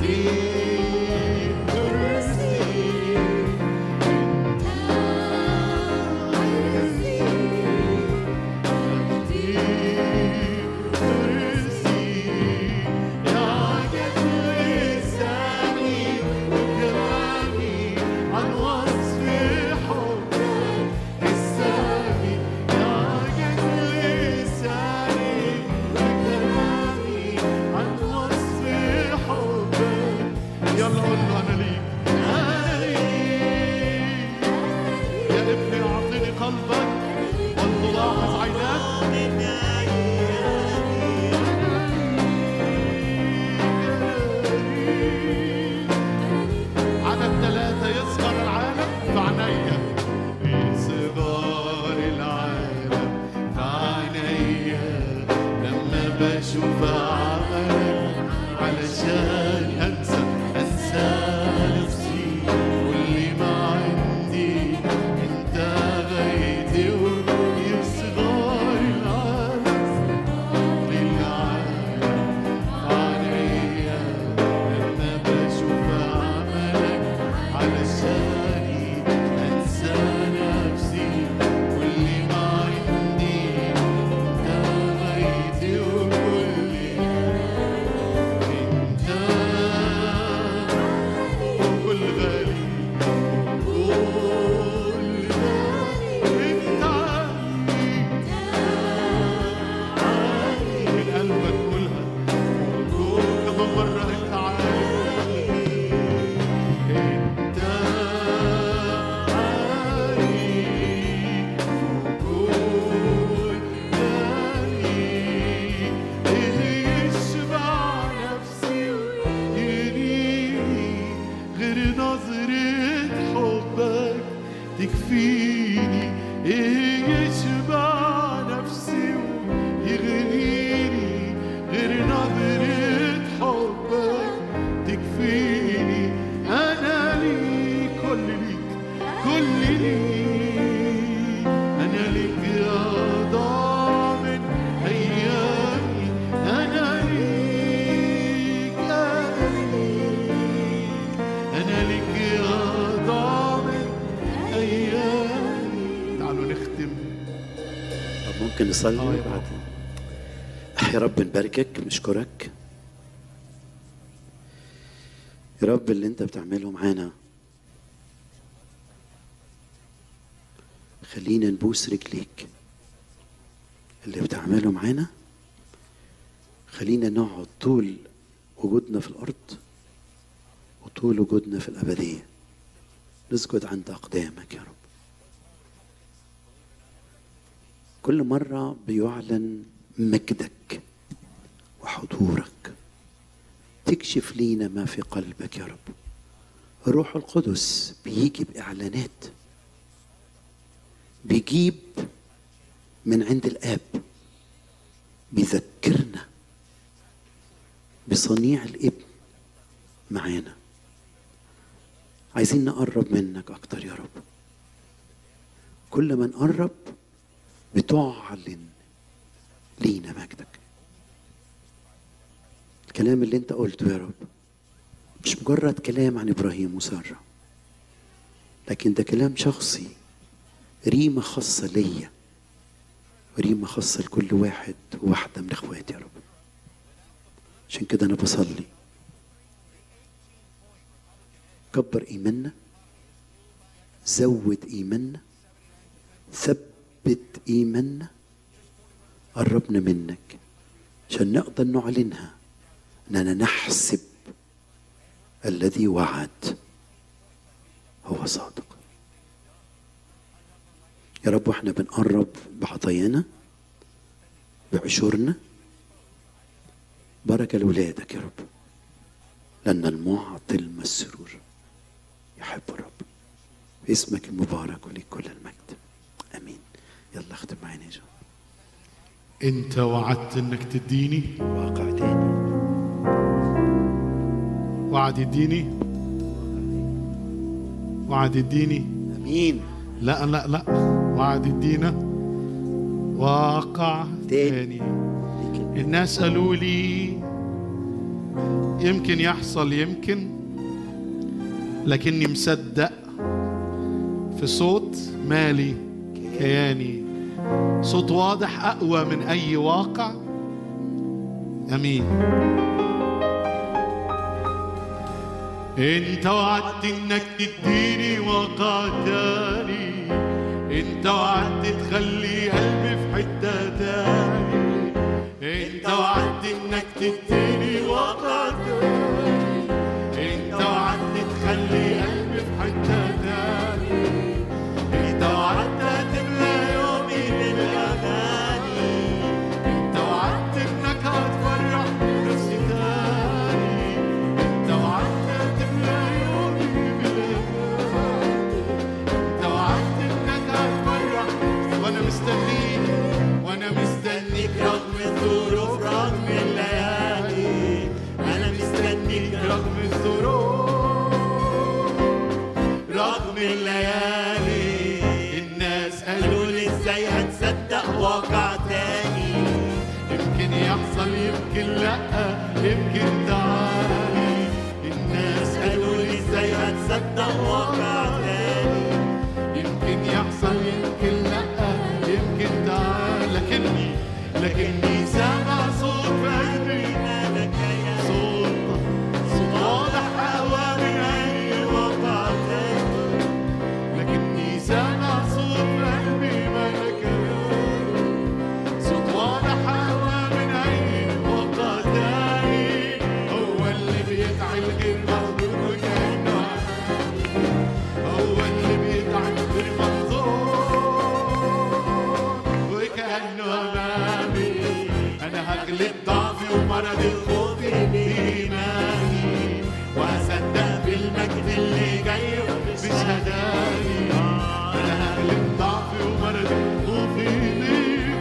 Speaker 1: يلا قول له انا ليك انا ليك يا ابني اعطني قلبك ولتلاحظ عيناك على الثلاثة يصغر العالم في عينيا في صغار العالم في عينيا لما بشوف عملك علشان انسى انسى نفسي كل ما عندي انت غايتي وفي صغار العالم للعالم عليا لما بشوف عملك علشاني انسى نفسي كل ما عندي انت غايتي وكل انت كل غالي كل غالي انت عالي من قلبك قولها قول كمان مرة انت عالي انت عالي كل غالي يشبع نفسي ويريني غير نظرة حبك تكفيني ايه يشبع نفسي ويغنيني غير نظرة حبك تكفيني انا ليك كل ليك كل ليك انا ليك يا ضامن ايامي انا ليك انا ليك انا ليك يا ضامن ايامي تعالوا نختم
Speaker 2: طب ممكن نصلي
Speaker 1: آه يا
Speaker 2: بعد يا رب نباركك نشكرك يا رب اللي انت بتعمله معانا خلينا نبوس رجليك اللي بتعمله معانا خلينا نقعد طول وجودنا في الأرض وطول وجودنا في الأبدية نسجد عند أقدامك يا رب كل مرة بيعلن مجدك وحضورك تكشف لينا ما في قلبك يا رب الروح القدس بيجي بإعلانات بيجيب من عند الآب بيذكرنا بصنيع الابن معانا عايزين نقرب منك أكتر يا رب كل ما نقرب بتعلن لينا مجدك الكلام اللي انت قلته يا رب مش مجرد كلام عن ابراهيم وساره لكن ده كلام شخصي ريمه خاصه ليا وريمه خاصه لكل واحد وواحده من اخواتي يا رب عشان كده انا بصلي كبر ايماننا زود ايماننا ثبت ايماننا قربنا منك عشان نقدر نعلنها اننا نحسب الذي وعد هو صادق يا رب واحنا بنقرب بعطايانا بعشورنا بركة لولادك يا رب لأن المعطي المسرور يحب الرب باسمك المبارك وليك كل المجد امين يلا اختم معانا يا جون
Speaker 1: انت وعدت انك تديني
Speaker 2: واقع تاني
Speaker 1: وعد يديني وعد يديني
Speaker 2: امين
Speaker 1: لا لا لا وعد يدينا واقع
Speaker 2: تاني.
Speaker 1: تاني الناس قالوا لي يمكن يحصل يمكن لكني مصدق في صوت مالي كياني صوت واضح اقوى من اي واقع امين انت وعدت انك تديني واقع تاني انت وعدت تخلي قلبي في حته تاني انت وعدت انك تديني واقع تاني انت وعدت تخلي قلبي في حته تاني انت وعدت تملى يومي بالاغاني انت وعدت انك هتفرح نفسي تاني انت وعدت تملى يومي بالاغاني انت وعدت انك هتفرح وانا مستنيك وانا مستنيك رغم الظروف رغم الليالي انا مستنيك رغم الظروف رغم الليالي الناس قالوا لي ازاي هتصدق واقع تاني يمكن يحصل يمكن لا يمكن تعالي الناس قالوا لي ازاي هتصدق واقع تاني يمكن يحصل يمكن لا يمكن تعالي لكني لكني سامع صوت في قلبي صوت صوت واضح اقوى من اي واقع تاني لكني سامع صوت في قلبي ملك صوت واضح اقوى من اي واقع تاني هو اللي بيدعي الغير مخلوق وكانه هو اللي بيدعي الغير منظور وكانه امامي انا هغلب ضعفي ومرض الخوف بايماني واصدق بالمجد اللي جاي مش هداني انا هغلب ضعفي ومرض الخوف بايماني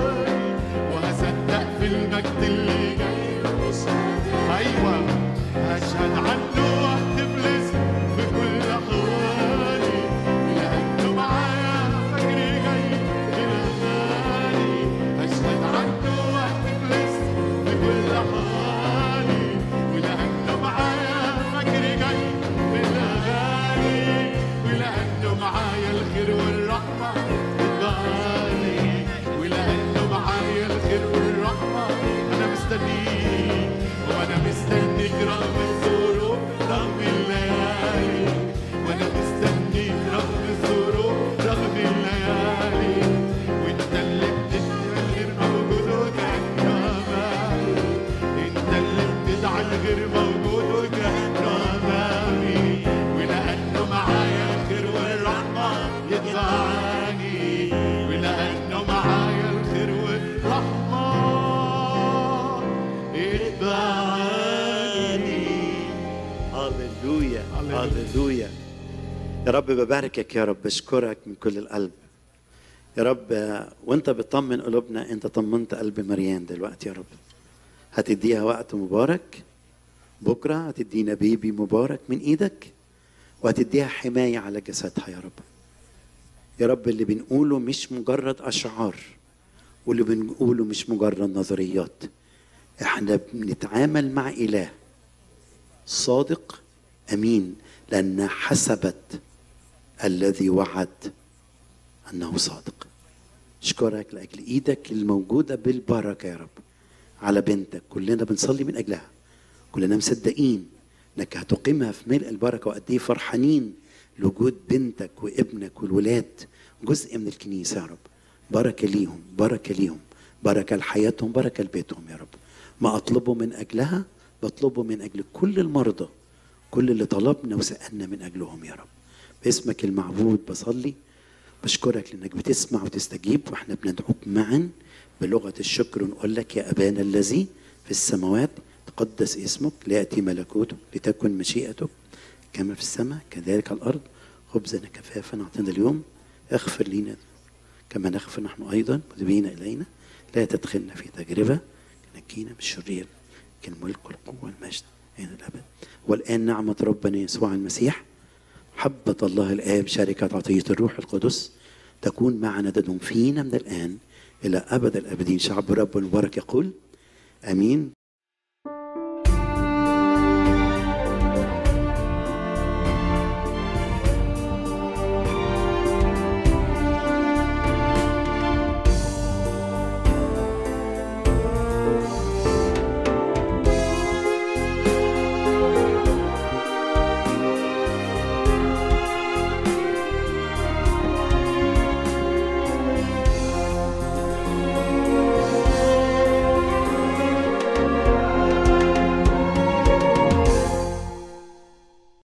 Speaker 1: وهصدق بالمجد اللي جاي مش هداني ايوه هشهد عنه واحتفل في كل احوالي لانه معايا فجري جاي بالاغاني اشهد عنه واحتفل في كل احوالي ولانه معايا فجري جاي بالاغاني ولانه معايا الخير والرحمه بتبقاني ولانه معايا الخير والرحمه انا مستنيك وانا مستنيك رغم الظروف رغم الليالي وانا مستنيك رغم الظروف رغم الليالي وانت اللي بتدعي الغير موجود وكانه امامي انت اللي بتدعي الغير موجود وكانه امامي ولانه معايا الخير والرحمه يدفعني ولانه معايا الخير والرحمه يتبعني
Speaker 2: هللويا
Speaker 1: هللويا.
Speaker 2: هللويا يا رب بباركك يا رب بشكرك من كل القلب يا رب آه، وانت بتطمن قلوبنا انت طمنت قلب مريان دلوقتي يا رب هتديها وقت مبارك بكره هتدينا بيبي مبارك من ايدك وهتديها حمايه على جسدها يا رب يا رب اللي بنقوله مش مجرد اشعار واللي بنقوله مش مجرد نظريات احنا بنتعامل مع اله صادق امين لان حسبت الذي وعد انه صادق اشكرك لاجل ايدك الموجوده بالبركه يا رب على بنتك كلنا بنصلي من اجلها كلنا مصدقين انك هتقيمها في ملء البركه وقد ايه فرحانين لوجود بنتك وابنك والولاد جزء من الكنيسه يا رب بركه ليهم بركه ليهم بركه لحياتهم بركه لبيتهم يا رب ما اطلبه من اجلها بطلبه من اجل كل المرضى كل اللي طلبنا وسالنا من اجلهم يا رب باسمك المعبود بصلي بشكرك لانك بتسمع وتستجيب واحنا بندعوك معا بلغه الشكر ونقول لك يا ابانا الذي في السماوات تقدس اسمك لياتي ملكوتك لتكن مشيئتك كما في السماء كذلك على الارض خبزنا كفافا اعطنا اليوم اغفر لنا كما نغفر نحن ايضا مذنبين الينا لا تدخلنا في تجربه نجينا من الشرير لكن الملك والقوه والمجد الى الابد والان نعمه ربنا يسوع المسيح محبة الله الآب شركة عطية الروح القدس تكون معنا تدوم فينا من الآن إلى أبد الأبدين شعب رب المبارك يقول آمين